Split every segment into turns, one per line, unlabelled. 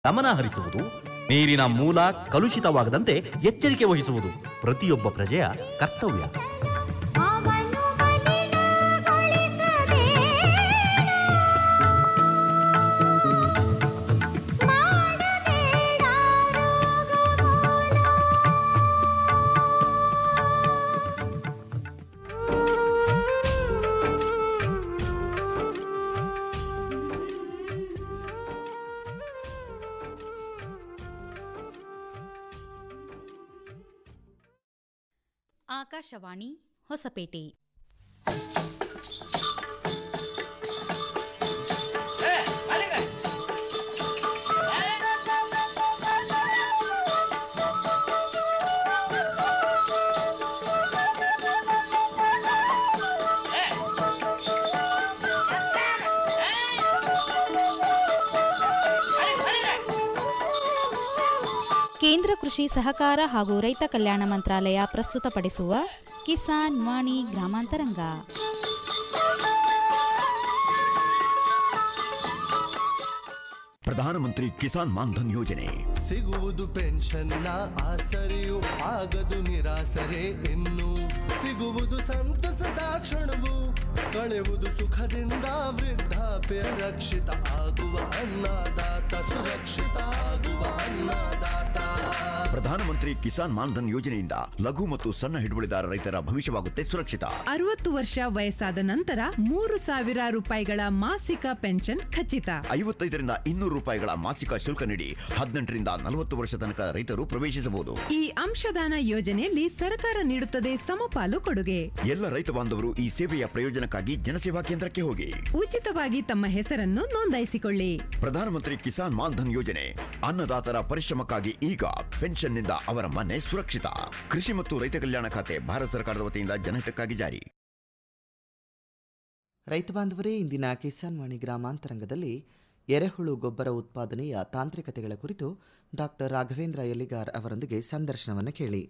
ಗಮನ ಹರಿಸುವುದು ನೀರಿನ ಮೂಲ ಕಲುಷಿತವಾಗದಂತೆ ಎಚ್ಚರಿಕೆ ವಹಿಸುವುದು ಪ್ರತಿಯೊಬ್ಬ ಪ್ರಜೆಯ ಕರ್ತವ್ಯ
ಅವನು ಮಲಿನಗೊಳಿಸಬೇಡ. ಮಾಡಬೇಡ ರೋಗಮೂಲ.
ಆಕಾಶವಾಣಿ ಹೊಸಪೇಟೆ ಕೇಂದ್ರ ಕೃಷಿ ಸಹಕಾರ ಹಾಗೂ ರೈತ ಕಲ್ಯಾಣ ಮಂತ್ರಾಲಯ ಪ್ರಸ್ತುತಪಡಿಸುವ ಕಿಸಾನ್ ವಾಣಿ ಗ್ರಾಮಾಂತರಂಗ
ಪ್ರಧಾನಮಂತ್ರಿ ಕಿಸಾನ್ ಮಾನ್ಧನ್ ಯೋಜನೆ
ಸಿಗುವುದು ಪೆನ್ಷನ್ನ ಆಸರೆಯು ಆಗದು ನಿರಾಸರೆ ಇನ್ನು ಸಿಗುವುದು ಸಂತಸದ ಕ್ಷಣವು ಕಳೆವುದು ಸುಖದಿಂದ ವೃದ್ಧಾಪ್ಯ ರಕ್ಷಿತ ಆಗುವ ಅನ್ನದಾತ ಸುರಕ್ಷಿತ ಆಗುವ ಅನ್ನದಾತ
ಪ್ರಧಾನಮಂತ್ರಿ ಕಿಸಾನ್ ಮಾನ್ಧನ್ ಯೋಜನೆಯಿಂದ ಲಘು ಮತ್ತು ಸಣ್ಣ ಹಿಡುವಳಿದಾರ ರೈತರ ಭವಿಷ್ಯವಾಗುತ್ತೆ ಸುರಕ್ಷಿತ
ಅರವತ್ತು ವರ್ಷ ವಯಸ್ಸಾದ ನಂತರ ಮೂರು ಸಾವಿರ ರೂಪಾಯಿಗಳ ಮಾಸಿಕ ಪೆನ್ಷನ್ ಖಚಿತ
ಐವತ್ತೈದರಿಂದ ಇನ್ನೂರು ರೂಪಾಯಿಗಳ ಮಾಸಿಕ ಶುಲ್ಕ ನೀಡಿ ಹದಿನೆಂಟರಿಂದ ನಲವತ್ತು ವರ್ಷ ತನಕ ರೈತರು ಪ್ರವೇಶಿಸಬಹುದು
ಈ ಅಂಶದಾನ ಯೋಜನೆಯಲ್ಲಿ ಸರ್ಕಾರ ನೀಡುತ್ತದೆ ಸಮಪಾಲು ಕೊಡುಗೆ
ಎಲ್ಲ ರೈತ ಬಾಂಧವರು ಈ ಸೇವೆಯ ಪ್ರಯೋಜನಕ್ಕಾಗಿ ಜನಸೇವಾ ಕೇಂದ್ರಕ್ಕೆ ಹೋಗಿ
ಉಚಿತವಾಗಿ ತಮ್ಮ ಹೆಸರನ್ನು ನೋಂದಾಯಿಸಿಕೊಳ್ಳಿ
ಪ್ರಧಾನಮಂತ್ರಿ ಕಿಸಾನ್ ಮಾನ್ಧನ್ ಯೋಜನೆ ಅನ್ನದಾತರ ಪರಿಶ್ರಮಕ್ಕಾಗಿ ಈಗ ಪೆನ್ಷನ್ನಿಂದ ಅವರ ಮನೆ ಸುರಕ್ಷಿತ ಕೃಷಿ ಮತ್ತು ರೈತ ಕಲ್ಯಾಣ ಖಾತೆ ಭಾರತ ಸರ್ಕಾರದ ವತಿಯಿಂದ ಜನಹಿತಕ್ಕಾಗಿ ಜಾರಿ
ರೈತ ಬಾಂಧವರೇ ಇಂದಿನ ಕಿಸಾನ್ ವಾಣಿ ಗ್ರಾಮಾಂತರಂಗದಲ್ಲಿ ಎರೆಹುಳು ಗೊಬ್ಬರ ಉತ್ಪಾದನೆಯ ತಾಂತ್ರಿಕತೆಗಳ ಕುರಿತು ಡಾಕ್ಟರ್ ರಾಘವೇಂದ್ರ ಎಲಿಗಾರ್ ಅವರೊಂದಿಗೆ ಸಂದರ್ಶನವನ್ನು ಕೇಳಿ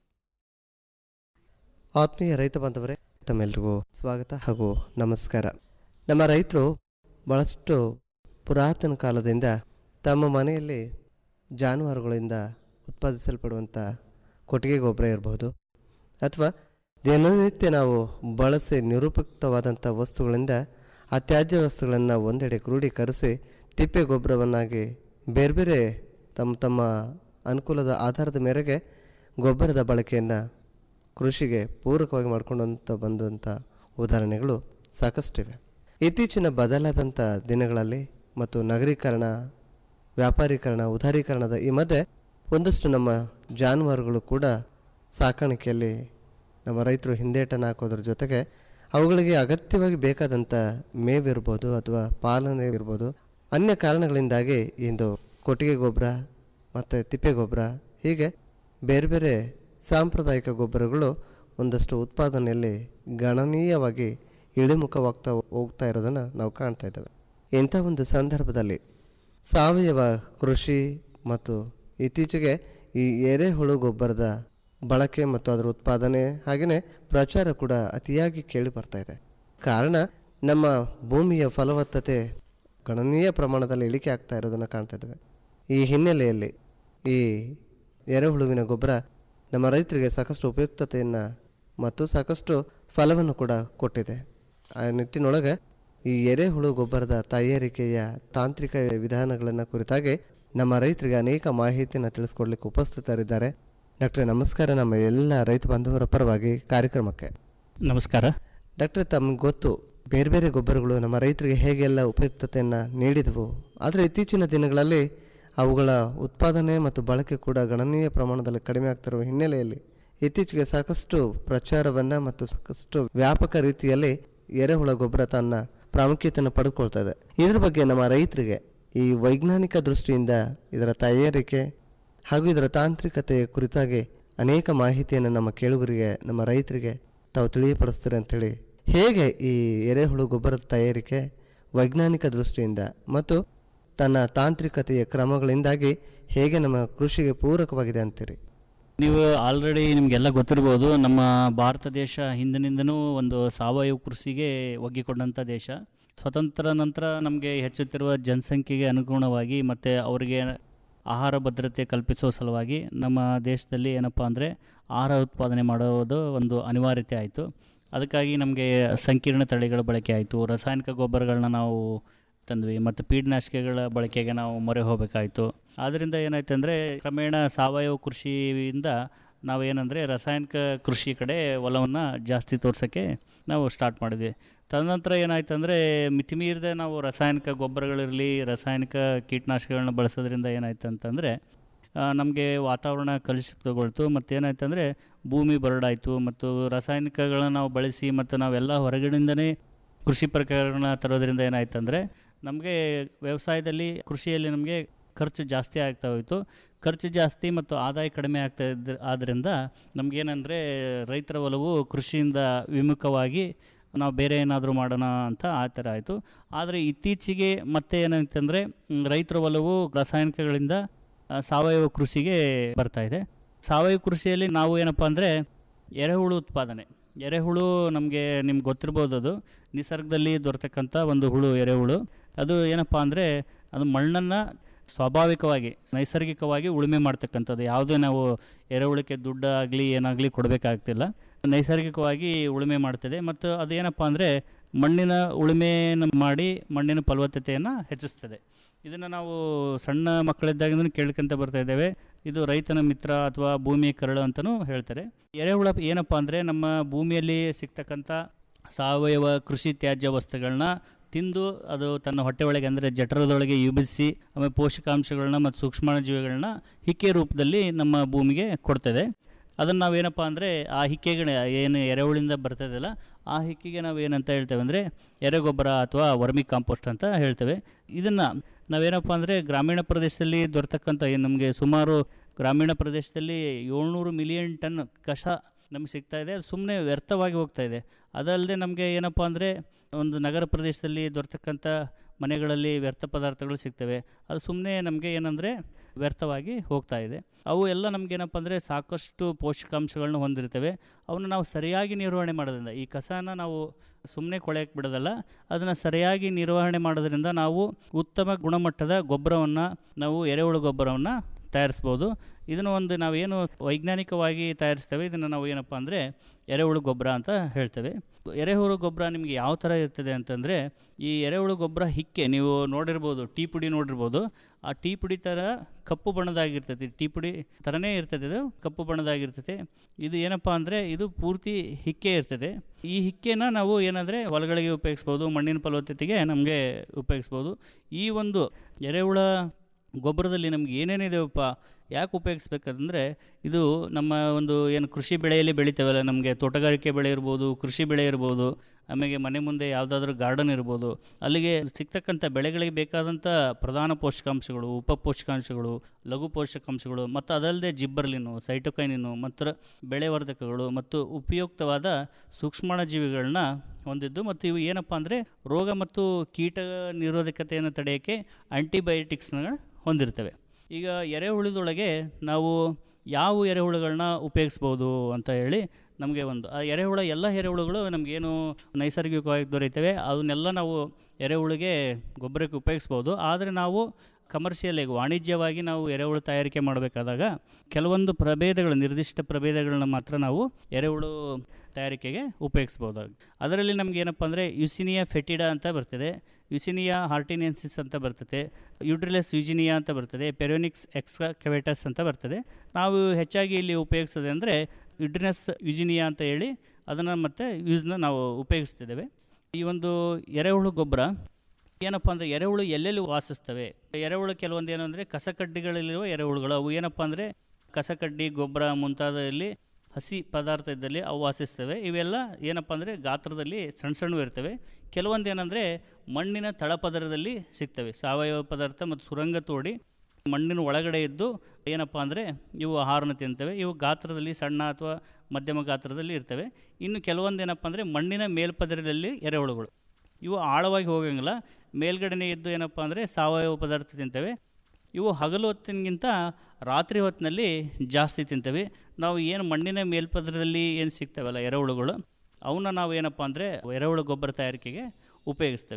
ಆತ್ಮೀಯ ರೈತ ಬಾಂಧವರೇ ತಮ್ಮೆಲ್ರಿಗೂ ಸ್ವಾಗತ ಹಾಗೂ ನಮಸ್ಕಾರ ನಮ್ಮ ರೈತರು ಭಾಳಷ್ಟು ಪುರಾತನ ಕಾಲದಿಂದ ತಮ್ಮ ಮನೆಯಲ್ಲಿ ಜಾನುವಾರುಗಳಿಂದ ಉತ್ಪಾದಿಸಲ್ಪಡುವಂಥ ಕೊಟ್ಟಿಗೆ ಗೊಬ್ಬರ ಇರಬಹುದು ಅಥವಾ ದಿನನಿತ್ಯ ನಾವು ಬಳಸಿ ನಿರುಪಯುಕ್ತವಾದಂಥ ವಸ್ತುಗಳಿಂದ ಆ ತ್ಯಾಜ್ಯ ವಸ್ತುಗಳನ್ನು ಒಂದೆಡೆ ಕ್ರೋಢೀಕರಿಸಿ ತಿಪ್ಪೆ ಗೊಬ್ಬರವನ್ನಾಗಿ ಬೇರೆ ಬೇರೆ ತಮ್ಮ ತಮ್ಮ ಅನುಕೂಲದ ಆಧಾರದ ಮೇರೆಗೆ ಗೊಬ್ಬರದ ಬಳಕೆಯನ್ನು ಕೃಷಿಗೆ ಪೂರಕವಾಗಿ ಮಾಡ್ಕೊಂಡಂತ ಬಂದಂಥ ಉದಾಹರಣೆಗಳು ಸಾಕಷ್ಟಿವೆ ಇತ್ತೀಚಿನ ಬದಲಾದಂಥ ದಿನಗಳಲ್ಲಿ ಮತ್ತು ನಗರೀಕರಣ ವ್ಯಾಪಾರೀಕರಣ ಉದಾರೀಕರಣದ ಈ ಮಧ್ಯೆ ಒಂದಷ್ಟು ನಮ್ಮ ಜಾನುವಾರುಗಳು ಕೂಡ ಸಾಕಾಣಿಕೆಯಲ್ಲಿ ನಮ್ಮ ರೈತರು ಹಿಂದೇಟನ್ನು ಹಾಕೋದ್ರ ಜೊತೆಗೆ ಅವುಗಳಿಗೆ ಅಗತ್ಯವಾಗಿ ಬೇಕಾದಂಥ ಮೇವಿರ್ಬೋದು ಅಥವಾ ಪಾಲನೆ ಇರ್ಬೋದು ಅನ್ಯ ಕಾರಣಗಳಿಂದಾಗಿ ಇಂದು ಕೊಟ್ಟಿಗೆ ಗೊಬ್ಬರ ಮತ್ತು ತಿಪ್ಪೆ ಗೊಬ್ಬರ ಹೀಗೆ ಬೇರೆ ಬೇರೆ ಸಾಂಪ್ರದಾಯಿಕ ಗೊಬ್ಬರಗಳು ಒಂದಷ್ಟು ಉತ್ಪಾದನೆಯಲ್ಲಿ ಗಣನೀಯವಾಗಿ ಇಳಿಮುಖವಾಗ್ತಾ ಹೋಗ್ತಾ ಇರೋದನ್ನು ನಾವು ಕಾಣ್ತಾ ಇದ್ದೇವೆ ಇಂಥ ಒಂದು ಸಂದರ್ಭದಲ್ಲಿ ಸಾವಯವ ಕೃಷಿ ಮತ್ತು ಇತ್ತೀಚೆಗೆ ಈ ಎರೆಹುಳು ಗೊಬ್ಬರದ ಬಳಕೆ ಮತ್ತು ಅದರ ಉತ್ಪಾದನೆ ಹಾಗೆಯೇ ಪ್ರಚಾರ ಕೂಡ ಅತಿಯಾಗಿ ಕೇಳಿ ಬರ್ತಾ ಇದೆ ಕಾರಣ ನಮ್ಮ ಭೂಮಿಯ ಫಲವತ್ತತೆ ಗಣನೀಯ ಪ್ರಮಾಣದಲ್ಲಿ ಇಳಿಕೆ ಆಗ್ತಾ ಇರೋದನ್ನು ಕಾಣ್ತಾ ಇದ್ದೇವೆ ಈ ಹಿನ್ನೆಲೆಯಲ್ಲಿ ಈ ಎರೆಹುಳುವಿನ ಗೊಬ್ಬರ ನಮ್ಮ ರೈತರಿಗೆ ಸಾಕಷ್ಟು ಉಪಯುಕ್ತತೆಯನ್ನು ಮತ್ತು ಸಾಕಷ್ಟು ಫಲವನ್ನು ಕೂಡ ಕೊಟ್ಟಿದೆ ಆ ನಿಟ್ಟಿನೊಳಗೆ ಈ ಎರೆಹುಳು ಗೊಬ್ಬರದ ತಯಾರಿಕೆಯ ತಾಂತ್ರಿಕ ವಿಧಾನಗಳನ್ನು ಕುರಿತಾಗಿ ನಮ್ಮ ರೈತರಿಗೆ ಅನೇಕ ಮಾಹಿತಿಯನ್ನು ತಿಳಿಸ್ಕೊಡ್ಲಿಕ್ಕೆ ಉಪಸ್ಥಿತರಿದ್ದಾರೆ ಡಾಕ್ಟ್ರೆ ನಮಸ್ಕಾರ ನಮ್ಮ ಎಲ್ಲ ರೈತ ಬಾಂಧವರ ಪರವಾಗಿ ಕಾರ್ಯಕ್ರಮಕ್ಕೆ
ನಮಸ್ಕಾರ
ಡಾಕ್ಟ್ರೆ ತಮ್ಗೆ ಗೊತ್ತು ಬೇರೆ ಬೇರೆ ಗೊಬ್ಬರಗಳು ನಮ್ಮ ರೈತರಿಗೆ ಹೇಗೆಲ್ಲ ಉಪಯುಕ್ತತೆಯನ್ನು ನೀಡಿದವು ಆದರೆ ಇತ್ತೀಚಿನ ದಿನಗಳಲ್ಲಿ ಅವುಗಳ ಉತ್ಪಾದನೆ ಮತ್ತು ಬಳಕೆ ಕೂಡ ಗಣನೀಯ ಪ್ರಮಾಣದಲ್ಲಿ ಕಡಿಮೆ ಆಗ್ತಿರುವ ಹಿನ್ನೆಲೆಯಲ್ಲಿ ಇತ್ತೀಚೆಗೆ ಸಾಕಷ್ಟು ಪ್ರಚಾರವನ್ನು ಮತ್ತು ಸಾಕಷ್ಟು ವ್ಯಾಪಕ ರೀತಿಯಲ್ಲಿ ಎರೆಹುಳ ಗೊಬ್ಬರ ತನ್ನ ಪ್ರಾಮುಖ್ಯತೆಯನ್ನು ಪಡೆದುಕೊಳ್ತಾ ಇದೆ ಇದ್ರ ಬಗ್ಗೆ ನಮ್ಮ ರೈತರಿಗೆ ಈ ವೈಜ್ಞಾನಿಕ ದೃಷ್ಟಿಯಿಂದ ಇದರ ತಯಾರಿಕೆ ಹಾಗೂ ಇದರ ತಾಂತ್ರಿಕತೆಯ ಕುರಿತಾಗಿ ಅನೇಕ ಮಾಹಿತಿಯನ್ನು ನಮ್ಮ ಕೇಳುಗರಿಗೆ ನಮ್ಮ ರೈತರಿಗೆ ತಾವು ತಿಳಿಯಪಡಿಸ್ತೀರಿ ಅಂಥೇಳಿ ಹೇಗೆ ಈ ಎರೆಹುಳು ಗೊಬ್ಬರದ ತಯಾರಿಕೆ ವೈಜ್ಞಾನಿಕ ದೃಷ್ಟಿಯಿಂದ ಮತ್ತು ತನ್ನ ತಾಂತ್ರಿಕತೆಯ ಕ್ರಮಗಳಿಂದಾಗಿ ಹೇಗೆ ನಮ್ಮ ಕೃಷಿಗೆ ಪೂರಕವಾಗಿದೆ ಅಂತೀರಿ
ನೀವು ಆಲ್ರೆಡಿ ನಿಮಗೆಲ್ಲ ಗೊತ್ತಿರ್ಬೋದು ನಮ್ಮ ಭಾರತ ದೇಶ ಹಿಂದಿನಿಂದನೂ ಒಂದು ಸಾವಯವ ಕೃಷಿಗೆ ಒಗ್ಗಿಕೊಂಡಂಥ ದೇಶ ಸ್ವತಂತ್ರ ನಂತರ ನಮಗೆ ಹೆಚ್ಚುತ್ತಿರುವ ಜನಸಂಖ್ಯೆಗೆ ಅನುಗುಣವಾಗಿ ಮತ್ತು ಅವರಿಗೆ ಆಹಾರ ಭದ್ರತೆ ಕಲ್ಪಿಸುವ ಸಲುವಾಗಿ ನಮ್ಮ ದೇಶದಲ್ಲಿ ಏನಪ್ಪ ಅಂದರೆ ಆಹಾರ ಉತ್ಪಾದನೆ ಮಾಡೋದು ಒಂದು ಅನಿವಾರ್ಯತೆ ಆಯಿತು ಅದಕ್ಕಾಗಿ ನಮಗೆ ಸಂಕೀರ್ಣ ತಳಿಗಳ ಬಳಕೆ ಆಯಿತು ರಾಸಾಯನಿಕ ಗೊಬ್ಬರಗಳನ್ನ ನಾವು ತಂದ್ವಿ ಮತ್ತು ಕೀಟನಾಶಕಗಳ ಬಳಕೆಗೆ ನಾವು ಮೊರೆ ಹೋಗಬೇಕಾಯಿತು ಆದ್ದರಿಂದ ಏನಾಯ್ತು ಅಂದರೆ ಕ್ರಮೇಣ ಸಾವಯವ ಕೃಷಿಯಿಂದ ನಾವೇನಂದರೆ ರಾಸಾಯನಿಕ ಕೃಷಿ ಕಡೆ ಒಲವನ್ನು ಜಾಸ್ತಿ ತೋರ್ಸೋಕ್ಕೆ ನಾವು ಸ್ಟಾರ್ಟ್ ಮಾಡಿದ್ವಿ ತದನಂತರ ಏನಾಯ್ತು ಅಂದರೆ ಮಿತಿಮೀರಿದ ನಾವು ರಾಸಾಯನಿಕ ಗೊಬ್ಬರಗಳಿರಲಿ ರಾಸಾಯನಿಕ ಕೀಟನಾಶಕಗಳನ್ನ ಬಳಸೋದ್ರಿಂದ ಏನಾಯ್ತು ಅಂತಂದರೆ ನಮಗೆ ವಾತಾವರಣ ಕಲುಷಿತಗೊಳ್ತು ಮತ್ತು ಏನಾಯ್ತು ಅಂದರೆ ಭೂಮಿ ಬರಡಾಯಿತು ಮತ್ತು ರಾಸಾಯನಿಕಗಳನ್ನ ನಾವು ಬಳಸಿ ಮತ್ತು ನಾವೆಲ್ಲ ಹೊರಗಡೆಯಿಂದನೇ ಕೃಷಿ ಪ್ರಕಾರಗಳನ್ನ ತರೋದ್ರಿಂದ ಏನಾಯ್ತು ಅಂದರೆ ನಮಗೆ ವ್ಯವಸಾಯದಲ್ಲಿ ಕೃಷಿಯಲ್ಲಿ ನಮಗೆ ಖರ್ಚು ಜಾಸ್ತಿ ಆಗ್ತಾ ಹೋಯಿತು ಖರ್ಚು ಜಾಸ್ತಿ ಮತ್ತು ಆದಾಯ ಕಡಿಮೆ ಆಗ್ತಾ ಇದ್ದ ಆದ್ದರಿಂದ ನಮಗೇನೆಂದರೆ ರೈತರ ಒಲವು ಕೃಷಿಯಿಂದ ವಿಮುಖವಾಗಿ ನಾವು ಬೇರೆ ಏನಾದರೂ ಮಾಡೋಣ ಅಂತ ಆ ಥರ ಆಯಿತು ಆದರೆ ಇತ್ತೀಚೆಗೆ ಮತ್ತೆ ಏನಾಯ್ತಂದರೆ ರೈತರ ಒಲವು ರಾಸಾಯನಿಕಗಳಿಂದ ಆ, ಸಾವಯವ ಕೃಷಿಗೆ ಬರ್ತಾ ಇದೆ ಸಾವಯವ ಕೃಷಿಯಲ್ಲಿ ನಾವು ಏನಪ್ಪ ಅಂದರೆ ಎರೆಹುಳು ಉತ್ಪಾದನೆ ಎರೆಹುಳು ನಮಗೆ ನಿಮ್ಗೆ ಗೊತ್ತಿರ್ಬೋದು ಅದು ನಿಸರ್ಗದಲ್ಲಿ ದೊರೆತಕ್ಕಂಥ ಒಂದು ಹುಳು ಎರೆಹುಳು ಅದು ಏನಪ್ಪ ಅಂದರೆ ಅದು ಮಣ್ಣನ್ನು ಸ್ವಾಭಾವಿಕವಾಗಿ ನೈಸರ್ಗಿಕವಾಗಿ ಉಳುಮೆ ಮಾಡ್ತಕ್ಕಂಥದ್ದು ಯಾವುದೇ ನಾವು ಎರೆಹುಳಕ್ಕೆ ದುಡ್ಡು ಆಗಲಿ ಏನಾಗಲಿ ಕೊಡಬೇಕಾಗ್ತಿಲ್ಲ ನೈಸರ್ಗಿಕವಾಗಿ ಉಳುಮೆ ಮಾಡ್ತದೆ ಮತ್ತು ಅದೇನಪ್ಪ ಅಂದರೆ ಮಣ್ಣಿನ ಉಳುಮೆಯನ್ನು ಮಾಡಿ ಮಣ್ಣಿನ ಫಲವತ್ತತೆಯನ್ನು ಹೆಚ್ಚಿಸ್ತದೆ ಇದನ್ನು ನಾವು ಸಣ್ಣ ಮಕ್ಕಳಿದ್ದಾಗಿಂದ ಕೇಳ್ಕೊಂತ ಬರ್ತಾ ಇದ್ದೇವೆ ಇದು ರೈತನ ಮಿತ್ರ ಅಥವಾ ಭೂಮಿಯ ಕರಳು ಅಂತಲೂ ಹೇಳ್ತಾರೆ ಎರೆಹುಳ ಏನಪ್ಪ ಅಂದರೆ ನಮ್ಮ ಭೂಮಿಯಲ್ಲಿ ಸಿಗ್ತಕ್ಕಂಥ ಸಾವಯವ ಕೃಷಿ ತ್ಯಾಜ್ಯ ವಸ್ತುಗಳನ್ನ ತಿಂದು ಅದು ತನ್ನ ಹೊಟ್ಟೆ ಒಳಗೆ ಅಂದರೆ ಜಠರದೊಳಗೆ ಯುಬಿಸಿ ಆಮೇಲೆ ಪೋಷಕಾಂಶಗಳನ್ನ ಮತ್ತು ಸೂಕ್ಷ್ಮಾಣುಜೀವಿಗಳನ್ನ ಹಿಕ್ಕೆ ರೂಪದಲ್ಲಿ ನಮ್ಮ ಭೂಮಿಗೆ ಕೊಡ್ತದೆ ಅದನ್ನು ನಾವೇನಪ್ಪ ಅಂದರೆ ಆ ಹಿಕ್ಕೆಗಳ ಏನು ಎರೆಹುಳಿಂದ ಬರ್ತದಲ್ಲ ಆ ಹಿಕ್ಕಿಗೆ ನಾವು ಏನಂತ ಹೇಳ್ತೇವೆ ಅಂದರೆ ಎರೆಗೊಬ್ಬರ ಅಥವಾ ವರ್ಮಿ ಕಾಂಪೋಸ್ಟ್ ಅಂತ ಹೇಳ್ತೇವೆ ಇದನ್ನು ನಾವೇನಪ್ಪ ಅಂದರೆ ಗ್ರಾಮೀಣ ಪ್ರದೇಶದಲ್ಲಿ ದೊರೆತಕ್ಕಂಥ ಏನು ನಮಗೆ ಸುಮಾರು ಗ್ರಾಮೀಣ ಪ್ರದೇಶದಲ್ಲಿ ಏಳ್ನೂರು ಮಿಲಿಯನ್ ಟನ್ ಕಸ ನಮಗೆ ಸಿಗ್ತಾ ಇದೆ ಅದು ಸುಮ್ಮನೆ ವ್ಯರ್ಥವಾಗಿ ಹೋಗ್ತಾ ಇದೆ ಅದಲ್ಲದೆ ನಮಗೆ ಏನಪ್ಪ ಅಂದರೆ ಒಂದು ನಗರ ಪ್ರದೇಶದಲ್ಲಿ ದೊರೆತಕ್ಕಂಥ ಮನೆಗಳಲ್ಲಿ ವ್ಯರ್ಥ ಪದಾರ್ಥಗಳು ಸಿಗ್ತವೆ ಅದು ಸುಮ್ಮನೆ ನಮಗೆ ಏನಂದರೆ ವ್ಯರ್ಥವಾಗಿ ಹೋಗ್ತಾ ಇದೆ ಅವು ಎಲ್ಲ ನಮಗೇನಪ್ಪ ಅಂದರೆ ಸಾಕಷ್ಟು ಪೋಷಕಾಂಶಗಳನ್ನ ಹೊಂದಿರ್ತವೆ ಅವನ್ನ ನಾವು ಸರಿಯಾಗಿ ನಿರ್ವಹಣೆ ಮಾಡೋದ್ರಿಂದ ಈ ಕಸನ ನಾವು ಸುಮ್ಮನೆ ಕೊಳೆಯಕ್ಕೆ ಬಿಡೋದಲ್ಲ ಅದನ್ನು ಸರಿಯಾಗಿ ನಿರ್ವಹಣೆ ಮಾಡೋದ್ರಿಂದ ನಾವು ಉತ್ತಮ ಗುಣಮಟ್ಟದ ಗೊಬ್ಬರವನ್ನು ನಾವು ಎರೆಹುಳು ಗೊಬ್ಬರವನ್ನು ತಯಾರಿಸ್ಬೋದು ಇದನ್ನು ಒಂದು ನಾವೇನು ವೈಜ್ಞಾನಿಕವಾಗಿ ತಯಾರಿಸ್ತೇವೆ ಇದನ್ನು ನಾವು ಏನಪ್ಪ ಅಂದರೆ ಎರೆಹುಳು ಗೊಬ್ಬರ ಅಂತ ಹೇಳ್ತೇವೆ ಎರೆಹುಳು ಗೊಬ್ಬರ ನಿಮಗೆ ಯಾವ ಥರ ಇರ್ತದೆ ಅಂತಂದರೆ ಈ ಎರೆಹುಳು ಗೊಬ್ಬರ ಹಿಕ್ಕೆ ನೀವು ನೋಡಿರ್ಬೋದು ಟೀ ಪುಡಿ ನೋಡಿರ್ಬೋದು ಆ ಟೀ ಪುಡಿ ಥರ ಕಪ್ಪು ಬಣ್ಣದಾಗಿರ್ತೈತಿ ಟೀ ಪುಡಿ ಥರನೇ ಇರ್ತದೆ ಇದು ಕಪ್ಪು ಬಣ್ಣದಾಗಿರ್ತೈತೆ ಇದು ಏನಪ್ಪ ಅಂದರೆ ಇದು ಪೂರ್ತಿ ಹಿಕ್ಕೆ ಇರ್ತದೆ ಈ ಹಿಕ್ಕೆನ ನಾವು ಏನಂದರೆ ಹೊಲಗಳಿಗೆ ಉಪಯೋಗಿಸ್ಬೋದು ಮಣ್ಣಿನ ಫಲವತ್ತತೆಗೆ ನಮಗೆ ಉಪಯೋಗಿಸ್ಬೋದು ಈ ಒಂದು ಎರೆಹುಳ ಗೊಬ್ಬರದಲ್ಲಿ ನಮ್ಗೆ ಏನೇನಿದೆಯಪ್ಪ ಯಾಕೆ ಉಪಯೋಗಿಸ್ಬೇಕಂದ್ರೆ ಇದು ನಮ್ಮ ಒಂದು ಏನು ಕೃಷಿ ಬೆಳೆಯಲ್ಲಿ ಬೆಳಿತೇವಲ್ಲ ನಮಗೆ ತೋಟಗಾರಿಕೆ ಬೆಳೆ ಇರ್ಬೋದು ಕೃಷಿ ಬೆಳೆ ಇರ್ಬೋದು ಆಮೇಲೆ ಮನೆ ಮುಂದೆ ಯಾವುದಾದ್ರೂ ಗಾರ್ಡನ್ ಇರ್ಬೋದು ಅಲ್ಲಿಗೆ ಸಿಗ್ತಕ್ಕಂಥ ಬೆಳೆಗಳಿಗೆ ಬೇಕಾದಂಥ ಪ್ರಧಾನ ಪೋಷಕಾಂಶಗಳು ಉಪ ಪೋಷಕಾಂಶಗಳು ಲಘು ಪೋಷಕಾಂಶಗಳು ಮತ್ತು ಅದಲ್ಲದೆ ಜಿಬ್ಬರ್ಲಿನು ಸೈಟೋಕೈನಿನು ಮತ್ತು ಬೆಳೆವರ್ಧಕಗಳು ಮತ್ತು ಉಪಯುಕ್ತವಾದ ಸೂಕ್ಷ್ಮಾಣುಜೀವಿಗಳನ್ನ ಹೊಂದಿದ್ದು ಮತ್ತು ಇವು ಏನಪ್ಪ ಅಂದರೆ ರೋಗ ಮತ್ತು ಕೀಟ ನಿರೋಧಕತೆಯನ್ನು ತಡೆಯೋಕ್ಕೆ ಆಂಟಿಬಯೋಟಿಕ್ಸ್ನ ಹೊಂದಿರ್ತವೆ ಈಗ ಎರೆಹುಳದೊಳಗೆ ನಾವು ಯಾವ ಎರೆಹುಳುಗಳನ್ನ ಉಪಯೋಗಿಸ್ಬೋದು ಅಂತ ಹೇಳಿ ನಮಗೆ ಒಂದು ಆ ಎರೆಹುಳ ಎಲ್ಲ ಎರೆಹುಳುಗಳು ನಮಗೇನು ನೈಸರ್ಗಿಕವಾಗಿ ದೊರೆಯುತ್ತವೆ ಅದನ್ನೆಲ್ಲ ನಾವು ಎರೆಹುಳಿಗೆ ಗೊಬ್ಬರಕ್ಕೆ ಉಪಯೋಗಿಸ್ಬೋದು ಆದರೆ ನಾವು ಕಮರ್ಷಿಯಲ್ ವಾಣಿಜ್ಯವಾಗಿ ನಾವು ಎರೆಹುಳು ತಯಾರಿಕೆ ಮಾಡಬೇಕಾದಾಗ ಕೆಲವೊಂದು ಪ್ರಭೇದಗಳು ನಿರ್ದಿಷ್ಟ ಪ್ರಭೇದಗಳನ್ನ ಮಾತ್ರ ನಾವು ಎರೆಹುಳು ತಯಾರಿಕೆಗೆ ಉಪಯೋಗಿಸ್ಬೋದಾಗಿ ಅದರಲ್ಲಿ ನಮ್ಗೆ ಏನಪ್ಪ ಅಂದರೆ ಯುಸಿನಿಯಾ ಫೆಟಿಡಾ ಅಂತ ಬರ್ತದೆ ಯುಸಿನಿಯಾ ಹಾರ್ಟಿನೆನ್ಸಿಸ್ ಅಂತ ಬರ್ತದೆ ಯೂಟ್ರಿಲಸ್ ಯುಜಿನಿಯಾ ಅಂತ ಬರ್ತದೆ ಪೆರೋನಿಕ್ಸ್ ಎಕ್ಸ್ಕವೆಟಸ್ ಅಂತ ಬರ್ತದೆ ನಾವು ಹೆಚ್ಚಾಗಿ ಇಲ್ಲಿ ಉಪಯೋಗಿಸೋದೆ ಅಂದರೆ ಯುಡ್ರಿನಸ್ ಯುಜಿನಿಯಾ ಅಂತ ಹೇಳಿ ಅದನ್ನು ಮತ್ತು ಯೂಸ್ನ ನಾವು ಉಪಯೋಗಿಸ್ತಿದ್ದೇವೆ ಈ ಒಂದು ಎರೆಹುಳು ಗೊಬ್ಬರ ಏನಪ್ಪ ಅಂದರೆ ಎರೆಹುಳು ಎಲ್ಲೆಲ್ಲಿ ವಾಸಿಸ್ತವೆ ಎರೆಹುಳು ಕೆಲವೊಂದು ಏನು ಅಂದರೆ ಕಸಕಡ್ಡಿಗಳಲ್ಲಿರುವ ಎರೆಹುಳುಗಳು ಅವು ಏನಪ್ಪ ಅಂದರೆ ಕಸಕಡ್ಡಿ ಗೊಬ್ಬರ ಮುಂತಾದಲ್ಲಿ ಹಸಿ ಪದಾರ್ಥ ಇದ್ದಲ್ಲಿ ಅವು ವಾಸಿಸ್ತವೆ ಇವೆಲ್ಲ ಏನಪ್ಪ ಅಂದರೆ ಗಾತ್ರದಲ್ಲಿ ಸಣ್ಣ ಸಣ್ಣವು ಇರ್ತವೆ ಕೆಲವೊಂದು ಏನಂದರೆ ಮಣ್ಣಿನ ತಳಪದರದಲ್ಲಿ ಸಿಗ್ತವೆ ಸಾವಯವ ಪದಾರ್ಥ ಮತ್ತು ಸುರಂಗ ತೋಡಿ ಮಣ್ಣಿನ ಒಳಗಡೆ ಇದ್ದು ಏನಪ್ಪ ಅಂದರೆ ಇವು ಆಹಾರನ ತಿಂತವೆ ಇವು ಗಾತ್ರದಲ್ಲಿ ಸಣ್ಣ ಅಥವಾ ಮಧ್ಯಮ ಗಾತ್ರದಲ್ಲಿ ಇರ್ತವೆ ಇನ್ನು ಕೆಲವೊಂದು ಏನಪ್ಪ ಅಂದರೆ ಮಣ್ಣಿನ ಮೇಲ್ಪದರದಲ್ಲಿ ಎರೆಹುಳುಗಳು ಇವು ಆಳವಾಗಿ ಹೋಗಂಗಿಲ್ಲ ಮೇಲ್ಗಡೆನೇ ಇದ್ದು ಏನಪ್ಪ ಅಂದರೆ ಸಾವಯವ ಪದಾರ್ಥ ತಿಂತವೆ ಇವು ಹಗಲು ಹೊತ್ತಿನಗಿಂತ ರಾತ್ರಿ ಹೊತ್ತಿನಲ್ಲಿ ಜಾಸ್ತಿ ತಿಂತವೆ ನಾವು ಏನು ಮಣ್ಣಿನ ಮೇಲ್ಪದರದಲ್ಲಿ ಏನು ಸಿಗ್ತವಲ್ಲ ಎರೆಹುಳುಗಳು ಅವನ್ನ ನಾವು ಏನಪ್ಪ ಅಂದರೆ ಎರೆಹುಳು ಗೊಬ್ಬರ ತಯಾರಿಕೆಗೆ ಉಪಯೋಗಿಸ್ತೇವೆ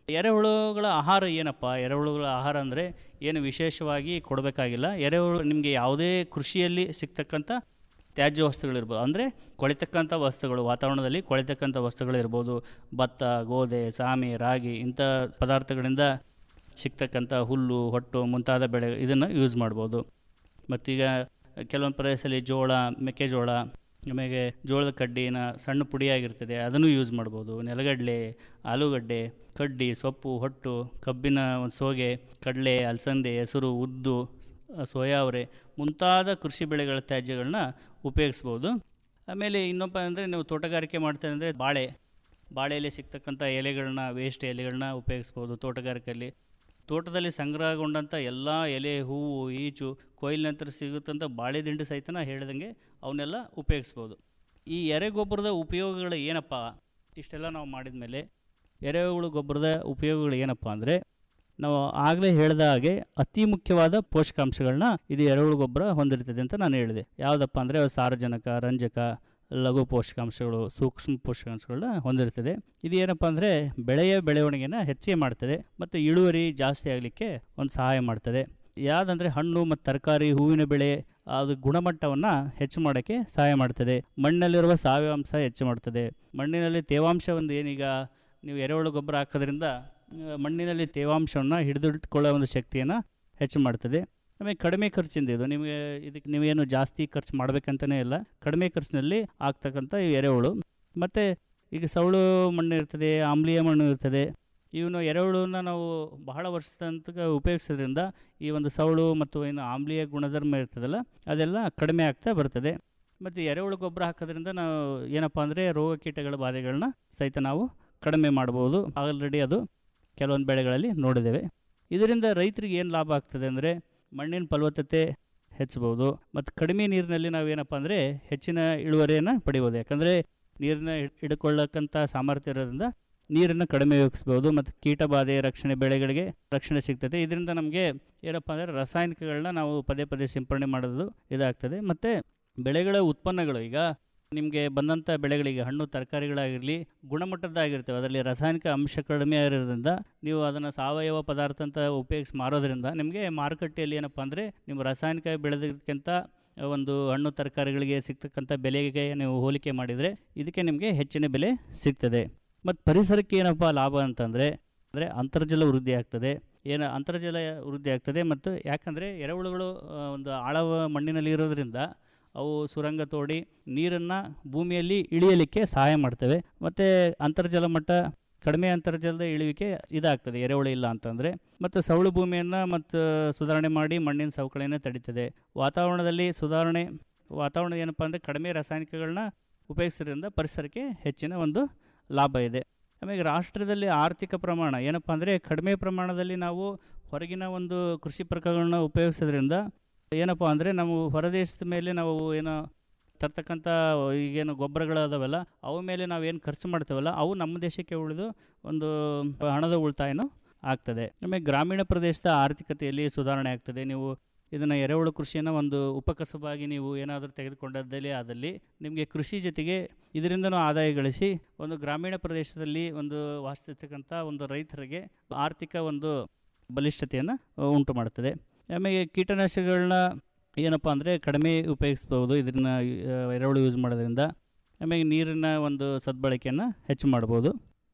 ಎರೆಹುಳುಗಳ ಆಹಾರ ಏನಪ್ಪ ಎರೆಹುಳುಗಳ ಆಹಾರ ಅಂದರೆ ಏನು ವಿಶೇಷವಾಗಿ ಕೊಡಬೇಕಾಗಿಲ್ಲ ಎರೆಹುಳು ನಿಮಗೆ ಯಾವುದೇ ಕೃಷಿಯಲ್ಲಿ ಸಿಗ್ತಕ್ಕಂಥ ತ್ಯಾಜ್ಯ ವಸ್ತುಗಳಿರ್ಬೋದು ಅಂದರೆ ಕೊಳಿತಕ್ಕಂಥ ವಸ್ತುಗಳು ವಾತಾವರಣದಲ್ಲಿ ಕೊಳಿತಕ್ಕಂಥ ವಸ್ತುಗಳಿರ್ಬೋದು ಭತ್ತ ಗೋಧಿ ಸಾಮೆ ರಾಗಿ ಇಂಥ ಪದಾರ್ಥಗಳಿಂದ ಸಿಗ್ತಕ್ಕಂಥ ಹುಲ್ಲು ಹೊಟ್ಟು ಮುಂತಾದ ಬೆಳೆ ಇದನ್ನು ಯೂಸ್ ಮಾಡ್ಬೋದು ಮತ್ತೀಗ ಕೆಲವೊಂದು ಪ್ರದೇಶದಲ್ಲಿ ಜೋಳ ಮೆಕ್ಕೆಜೋಳ ಆಮೇಲೆ ಜೋಳದ ಕಡ್ಡಿನ ಸಣ್ಣ ಪುಡಿಯಾಗಿರ್ತದೆ ಅದನ್ನು ಯೂಸ್ ಮಾಡ್ಬೋದು ನೆಲಗಡಲೆ ಆಲೂಗಡ್ಡೆ ಕಡ್ಡಿ ಸೊಪ್ಪು ಹೊಟ್ಟು ಕಬ್ಬಿನ ಒಂದು ಸೋಗೆ ಕಡಲೆ ಅಲಸಂದೆ ಹೆಸರು ಉದ್ದು ಸೋಯಾ ಅವರೆ ಮುಂತಾದ ಕೃಷಿ ಬೆಳೆಗಳ ತ್ಯಾಜ್ಯಗಳನ್ನ ಉಪಯೋಗಿಸ್ಬೋದು ಆಮೇಲೆ ಇನ್ನೊಬ್ಬ ಅಂದರೆ ನೀವು ತೋಟಗಾರಿಕೆ ಮಾಡ್ತಾರೆ ಅಂದರೆ ಬಾಳೆ ಬಾಳೆಯಲ್ಲಿ ಸಿಗ್ತಕ್ಕಂಥ ಎಲೆಗಳನ್ನ ವೇಸ್ಟ್ ಎಲೆಗಳನ್ನ ಉಪಯೋಗಿಸ್ಬೋದು ತೋಟಗಾರಿಕೆಯಲ್ಲಿ ತೋಟದಲ್ಲಿ ಸಂಗ್ರಹಗೊಂಡಂಥ ಎಲ್ಲ ಎಲೆ ಹೂವು ಈಚು ಕೊಯ್ಲು ನಂತರ ಸಿಗುತ್ತಂಥ ಬಾಳೆ ದಿಂಡು ಸಹಿತನ ಹೇಳಿದಂಗೆ ಅವನ್ನೆಲ್ಲ ಉಪಯೋಗಿಸ್ಬೋದು ಈ ಎರೆಗೊಬ್ಬರದ ಉಪಯೋಗಗಳು ಏನಪ್ಪ ಇಷ್ಟೆಲ್ಲ ನಾವು ಮಾಡಿದ ಮೇಲೆ ಎರೆಹುಳು ಗೊಬ್ಬರದ ಉಪಯೋಗಗಳು ಏನಪ್ಪ ಅಂದರೆ ನಾವು ಆಗಲೇ ಹೇಳಿದ ಹಾಗೆ ಅತಿ ಮುಖ್ಯವಾದ ಪೋಷಕಾಂಶಗಳನ್ನ ಇದು ಎರೆಹುಳು ಗೊಬ್ಬರ ಹೊಂದಿರ್ತದೆ ಅಂತ ನಾನು ಹೇಳಿದೆ ಯಾವುದಪ್ಪ ಅಂದರೆ ಸಾರಜನಕ ರಂಜಕ ಲಘು ಪೋಷಕಾಂಶಗಳು ಸೂಕ್ಷ್ಮ ಪೋಷಕಾಂಶಗಳನ್ನ ಹೊಂದಿರ್ತದೆ ಇದು ಏನಪ್ಪ ಅಂದರೆ ಬೆಳೆಯ ಬೆಳವಣಿಗೆನ ಹೆಚ್ಚಿಗೆ ಮಾಡ್ತದೆ ಮತ್ತು ಇಳುವರಿ ಜಾಸ್ತಿ ಆಗಲಿಕ್ಕೆ ಒಂದು ಸಹಾಯ ಮಾಡ್ತದೆ ಯಾವುದಂದರೆ ಹಣ್ಣು ಮತ್ತು ತರಕಾರಿ ಹೂವಿನ ಬೆಳೆ ಅದು ಗುಣಮಟ್ಟವನ್ನು ಹೆಚ್ಚು ಮಾಡೋಕ್ಕೆ ಸಹಾಯ ಮಾಡ್ತದೆ ಮಣ್ಣಲ್ಲಿರುವ ಸಾವ್ಯಾಂಶ ಹೆಚ್ಚು ಮಾಡ್ತದೆ ಮಣ್ಣಿನಲ್ಲಿ ತೇವಾಂಶ ಒಂದು ಏನೀಗ ನೀವು ಎರೆಹುಳು ಗೊಬ್ಬರ ಹಾಕೋದ್ರಿಂದ ಆ, ಮಣ್ಣಿನಲ್ಲಿ ತೇವಾಂಶವನ್ನು ಹಿಡಿದಿಟ್ಕೊಳ್ಳೋ ಒಂದು ಶಕ್ತಿಯನ್ನು ಹೆಚ್ಚು ಮಾಡ್ತದೆ ಆಮೇಲೆ ಕಡಿಮೆ ಖರ್ಚಿಂದ ಇದು ನಿಮಗೆ ಇದಕ್ಕೆ ನೀವೇನು ಜಾಸ್ತಿ ಖರ್ಚು ಮಾಡಬೇಕಂತಲೇ ಇಲ್ಲ ಕಡಿಮೆ ಖರ್ಚಿನಲ್ಲಿ ಆಗ್ತಕ್ಕಂಥ ಈ ಎರೆಹುಳು ಮತ್ತು ಈಗ ಸೌಳು ಮಣ್ಣು ಇರ್ತದೆ ಆಮ್ಲೀಯ ಮಣ್ಣು ಇರ್ತದೆ ಇವನು ಎರೆಹುಳನ್ನ ನಾವು ಬಹಳ ವರ್ಷದ ತನಕ ಉಪಯೋಗಿಸೋದ್ರಿಂದ ಈ ಒಂದು ಸೌಳು ಮತ್ತು ಏನು ಆಮ್ಲೀಯ ಗುಣಧರ್ಮ ಇರ್ತದಲ್ಲ ಅದೆಲ್ಲ ಕಡಿಮೆ ಆಗ್ತಾ ಬರ್ತದೆ ಮತ್ತು ಎರೆಹುಳು ಗೊಬ್ಬರ ಹಾಕೋದ್ರಿಂದ ನಾವು ಏನಪ್ಪ ಅಂದರೆ ರೋಗ ಕೀಟಗಳ ಬಾಧೆಗಳನ್ನ ಸಹಿತ ನಾವು ಕಡಿಮೆ ಮಾಡ್ಬೋದು ಆಲ್ರೆಡಿ ಅದು ಕೆಲವೊಂದು ಬೆಳೆಗಳಲ್ಲಿ ನೋಡಿದ್ದೇವೆ ಇದರಿಂದ ರೈತರಿಗೆ ಏನು ಲಾಭ ಆಗ್ತದೆ ಅಂದರೆ ಮಣ್ಣಿನ ಫಲವತ್ತತೆ ಹೆಚ್ಚಬಹುದು ಮತ್ತು ಕಡಿಮೆ ನೀರಿನಲ್ಲಿ ನಾವೇನಪ್ಪ ಅಂದರೆ ಹೆಚ್ಚಿನ ಇಳುವರಿಯನ್ನು ಪಡಿಬೋದು ಯಾಕಂದರೆ ನೀರನ್ನ ಹಿಡ್ಕೊಳ್ಳಕ್ಕಂಥ ಸಾಮರ್ಥ್ಯ ಇರೋದ್ರಿಂದ ನೀರನ್ನು ಕಡಿಮೆ ಉಪಯೋಗಿಸ್ಬೋದು ಮತ್ತು ಕೀಟ ಬಾಧೆ ರಕ್ಷಣೆ ಬೆಳೆಗಳಿಗೆ ರಕ್ಷಣೆ ಸಿಗ್ತದೆ ಇದರಿಂದ ನಮಗೆ ಏನಪ್ಪ ಅಂದರೆ ರಾಸಾಯನಿಕಗಳನ್ನ ನಾವು ಪದೇ ಪದೇ ಸಿಂಪಡಣೆ ಮಾಡೋದು ಇದಾಗ್ತದೆ ಮತ್ತು ಬೆಳೆಗಳ ಉತ್ಪನ್ನಗಳು ಈಗ ನಿಮಗೆ ಬಂದಂಥ ಬೆಳೆಗಳಿಗೆ ಹಣ್ಣು ತರಕಾರಿಗಳಾಗಿರಲಿ ಗುಣಮಟ್ಟದ್ದಾಗಿರ್ತವೆ ಅದರಲ್ಲಿ ರಾಸಾಯನಿಕ ಅಂಶ ಕಡಿಮೆ ಆಗಿರೋದ್ರಿಂದ ನೀವು ಅದನ್ನು ಸಾವಯವ ಪದಾರ್ಥ ಅಂತ ಉಪಯೋಗಿಸಿ ಮಾರೋದ್ರಿಂದ ನಿಮಗೆ ಮಾರುಕಟ್ಟೆಯಲ್ಲಿ ಏನಪ್ಪ ಅಂದರೆ ನೀವು ರಾಸಾಯನಿಕ ಬೆಳೆದಕ್ಕಿಂತ ಒಂದು ಹಣ್ಣು ತರಕಾರಿಗಳಿಗೆ ಸಿಗ್ತಕ್ಕಂಥ ಬೆಲೆಗೆ ನೀವು ಹೋಲಿಕೆ ಮಾಡಿದರೆ ಇದಕ್ಕೆ ನಿಮಗೆ ಹೆಚ್ಚಿನ ಬೆಲೆ ಸಿಗ್ತದೆ ಮತ್ತು ಪರಿಸರಕ್ಕೆ ಏನಪ್ಪ ಲಾಭ ಅಂತಂದರೆ ಅಂದರೆ ಅಂತರ್ಜಲ ವೃದ್ಧಿ ಆಗ್ತದೆ ಏನು ಅಂತರ್ಜಲ ವೃದ್ಧಿ ಆಗ್ತದೆ ಮತ್ತು ಯಾಕಂದರೆ ಎರೆಹುಳುಗಳು ಆ, ಒಂದು ಆಳವ ಮಣ್ಣಿನಲ್ಲಿ ಇರೋದ್ರಿಂದ ಅವು ಸುರಂಗ ತೋಡಿ ನೀರನ್ನು ಭೂಮಿಯಲ್ಲಿ ಇಳಿಯಲಿಕ್ಕೆ ಸಹಾಯ ಮಾಡ್ತವೆ ಮತ್ತು ಅಂತರ್ಜಲ ಮಟ್ಟ ಕಡಿಮೆ ಅಂತರ್ಜಲದ ಇಳುವಿಕೆ ಇದಾಗ್ತದೆ ಎರೆಹುಳು ಇಲ್ಲ ಅಂತಂದರೆ ಮತ್ತು ಸೌಳು ಭೂಮಿಯನ್ನು ಮತ್ತು ಸುಧಾರಣೆ ಮಾಡಿ ಮಣ್ಣಿನ ಸವಕಳಿಯನ್ನು ತಡೀತದೆ ವಾತಾವರಣದಲ್ಲಿ ಸುಧಾರಣೆ ವಾತಾವರಣ ಏನಪ್ಪ ಅಂದರೆ ಕಡಿಮೆ ರಾಸಾಯನಿಕಗಳನ್ನ ಉಪಯೋಗಿಸೋದ್ರಿಂದ ಪರಿಸರಕ್ಕೆ ಹೆಚ್ಚಿನ ಒಂದು ಲಾಭ ಇದೆ ಆಮೇಲೆ ರಾಷ್ಟ್ರದಲ್ಲಿ ಆರ್ಥಿಕ ಪ್ರಮಾಣ ಏನಪ್ಪ ಅಂದರೆ ಕಡಿಮೆ ಪ್ರಮಾಣದಲ್ಲಿ ನಾವು ಹೊರಗಿನ ಒಂದು ಕೃಷಿ ಪ್ರಕಾರಗಳನ್ನ ಉಪಯೋಗಿಸೋದ್ರಿಂದ ಏನಪ್ಪ ಅಂದರೆ ನಾವು ಹೊರದೇಶದ ಮೇಲೆ ನಾವು ಏನೋ ತರ್ತಕ್ಕಂಥ ಈಗೇನು ಗೊಬ್ಬರಗಳು ಅದಾವಲ್ಲ ಅವ ಮೇಲೆ ನಾವು ಏನು ಖರ್ಚು ಮಾಡ್ತೇವಲ್ಲ ಅವು ನಮ್ಮ ದೇಶಕ್ಕೆ ಉಳಿದು ಒಂದು ಹಣದ ಉಳಿತಾಯನೂ ಆಗ್ತದೆ ಆಮೇಲೆ ಗ್ರಾಮೀಣ ಪ್ರದೇಶದ ಆರ್ಥಿಕತೆಯಲ್ಲಿ ಸುಧಾರಣೆ ಆಗ್ತದೆ ನೀವು ಇದನ್ನು ಎರೆಹುಳು ಕೃಷಿಯನ್ನು ಒಂದು ಉಪಕಸಬಾಗಿ ನೀವು ಏನಾದರೂ ತೆಗೆದುಕೊಂಡದ್ದಲ್ಲಿ ಆದಲ್ಲಿ ನಿಮಗೆ ಕೃಷಿ ಜೊತೆಗೆ ಇದರಿಂದನೂ ಆದಾಯ ಗಳಿಸಿ ಒಂದು ಗ್ರಾಮೀಣ ಪ್ರದೇಶದಲ್ಲಿ ಒಂದು ವಾಸಿಸ್ತಕ್ಕಂಥ ಒಂದು ರೈತರಿಗೆ ಆರ್ಥಿಕ ಒಂದು ಬಲಿಷ್ಠತೆಯನ್ನು ಉಂಟು ಮಾಡ್ತದೆ ಆಮೇಲೆ ಕೀಟನಾಶಕಗಳನ್ನ ಏನಪ್ಪ ಅಂದರೆ ಕಡಿಮೆ ಉಪಯೋಗಿಸ್ಬೋದು ಇದನ್ನು ಎರೆಹುಳು ಯೂಸ್ ಮಾಡೋದ್ರಿಂದ ಆಮೇಲೆ ನೀರಿನ ಒಂದು ಸದ್ಬಳಕೆಯನ್ನು ಹೆಚ್ಚು ಮಾಡ್ಬೋದು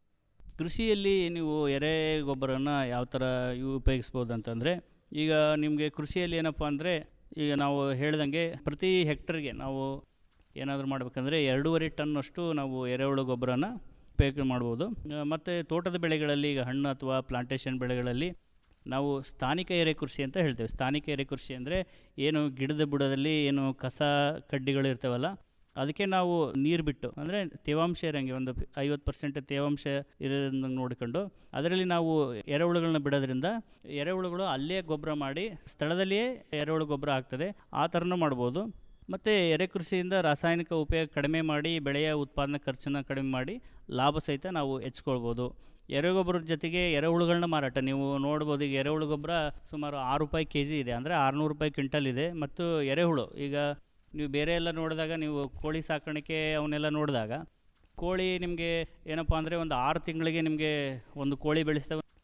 ಕೃಷಿಯಲ್ಲಿ ನೀವು ಎರೆ ಗೊಬ್ಬರನ ಯಾವ ಥರ ಇವು ಉಪಯೋಗಿಸ್ಬೋದು ಅಂತಂದರೆ ಈಗ ನಿಮಗೆ ಕೃಷಿಯಲ್ಲಿ ಏನಪ್ಪ ಅಂದರೆ ಈಗ ನಾವು ಹೇಳ್ದಂಗೆ ಪ್ರತಿ ಹೆಕ್ಟರ್ಗೆ ನಾವು ಏನಾದರೂ ಮಾಡಬೇಕಂದ್ರೆ ಎರಡೂವರೆ ಟನ್ನಷ್ಟು ನಾವು ಎರೆಹುಳು ಗೊಬ್ಬರನ ಉಪಯೋಗ ಮಾಡ್ಬೋದು ಮತ್ತು ತೋಟದ ಬೆಳೆಗಳಲ್ಲಿ ಈಗ ಹಣ್ಣು ಅಥವಾ ಪ್ಲಾಂಟೇಷನ್ ಬೆಳೆಗಳಲ್ಲಿ ನಾವು ಸ್ಥಾನಿಕ ಎರೆ ಕೃಷಿ ಅಂತ ಹೇಳ್ತೇವೆ ಸ್ಥಾನಿಕ ಎರೆ ಕೃಷಿ ಅಂದರೆ ಏನು ಗಿಡದ ಬುಡದಲ್ಲಿ ಏನು ಕಸ ಕಡ್ಡಿಗಳು ಇರ್ತವಲ್ಲ ಅದಕ್ಕೆ ನಾವು ನೀರು ಬಿಟ್ಟು ಅಂದರೆ ತೇವಾಂಶ ಇರೋಂಗೆ ಒಂದು ಐವತ್ತು ಪರ್ಸೆಂಟ್ ತೇವಾಂಶ ಇರೋದನ್ನ ನೋಡಿಕೊಂಡು ಅದರಲ್ಲಿ ನಾವು ಎರೆಹುಳುಗಳನ್ನ ಬಿಡೋದ್ರಿಂದ ಎರೆಹುಳುಗಳು ಅಲ್ಲೇ ಗೊಬ್ಬರ ಮಾಡಿ ಸ್ಥಳದಲ್ಲಿಯೇ ಎರೆಹುಳು ಗೊಬ್ಬರ ಆಗ್ತದೆ ಆ ಥರನೂ ಮಾಡ್ಬೋದು ಮತ್ತು ಎರೆ ಕೃಷಿಯಿಂದ ರಾಸಾಯನಿಕ ಉಪಯೋಗ ಕಡಿಮೆ ಮಾಡಿ ಬೆಳೆಯ ಉತ್ಪಾದನಾ ಖರ್ಚನ್ನು ಕಡಿಮೆ ಮಾಡಿ ಲಾಭ ಸಹಿತ ನಾವು ಹೆಚ್ಕೊಳ್ಬೋದು ಎರೆಗೊಬ್ಬರದ ಜೊತೆಗೆ ಎರೆಹುಳುಗಳನ್ನ ಮಾರಾಟ ನೀವು ನೋಡ್ಬೋದು ಈಗ ಎರೆಹುಳು ಗೊಬ್ಬರ ಸುಮಾರು ಆರು ರೂಪಾಯಿ ಕೆ ಜಿ ಇದೆ ಅಂದರೆ ಆರುನೂರು ರೂಪಾಯಿ ಕ್ವಿಂಟಲ್ ಇದೆ ಮತ್ತು ಎರೆಹುಳು ಈಗ ನೀವು ಬೇರೆ ಎಲ್ಲ ನೋಡಿದಾಗ ನೀವು ಕೋಳಿ ಸಾಕಾಣಿಕೆ ಅವನ್ನೆಲ್ಲ ನೋಡಿದಾಗ ಕೋಳಿ ನಿಮಗೆ ಏನಪ್ಪ ಅಂದರೆ ಒಂದು ಆರು ತಿಂಗಳಿಗೆ ನಿಮಗೆ ಒಂದು ಕೋಳಿ ಬೆಳೆಸಿದ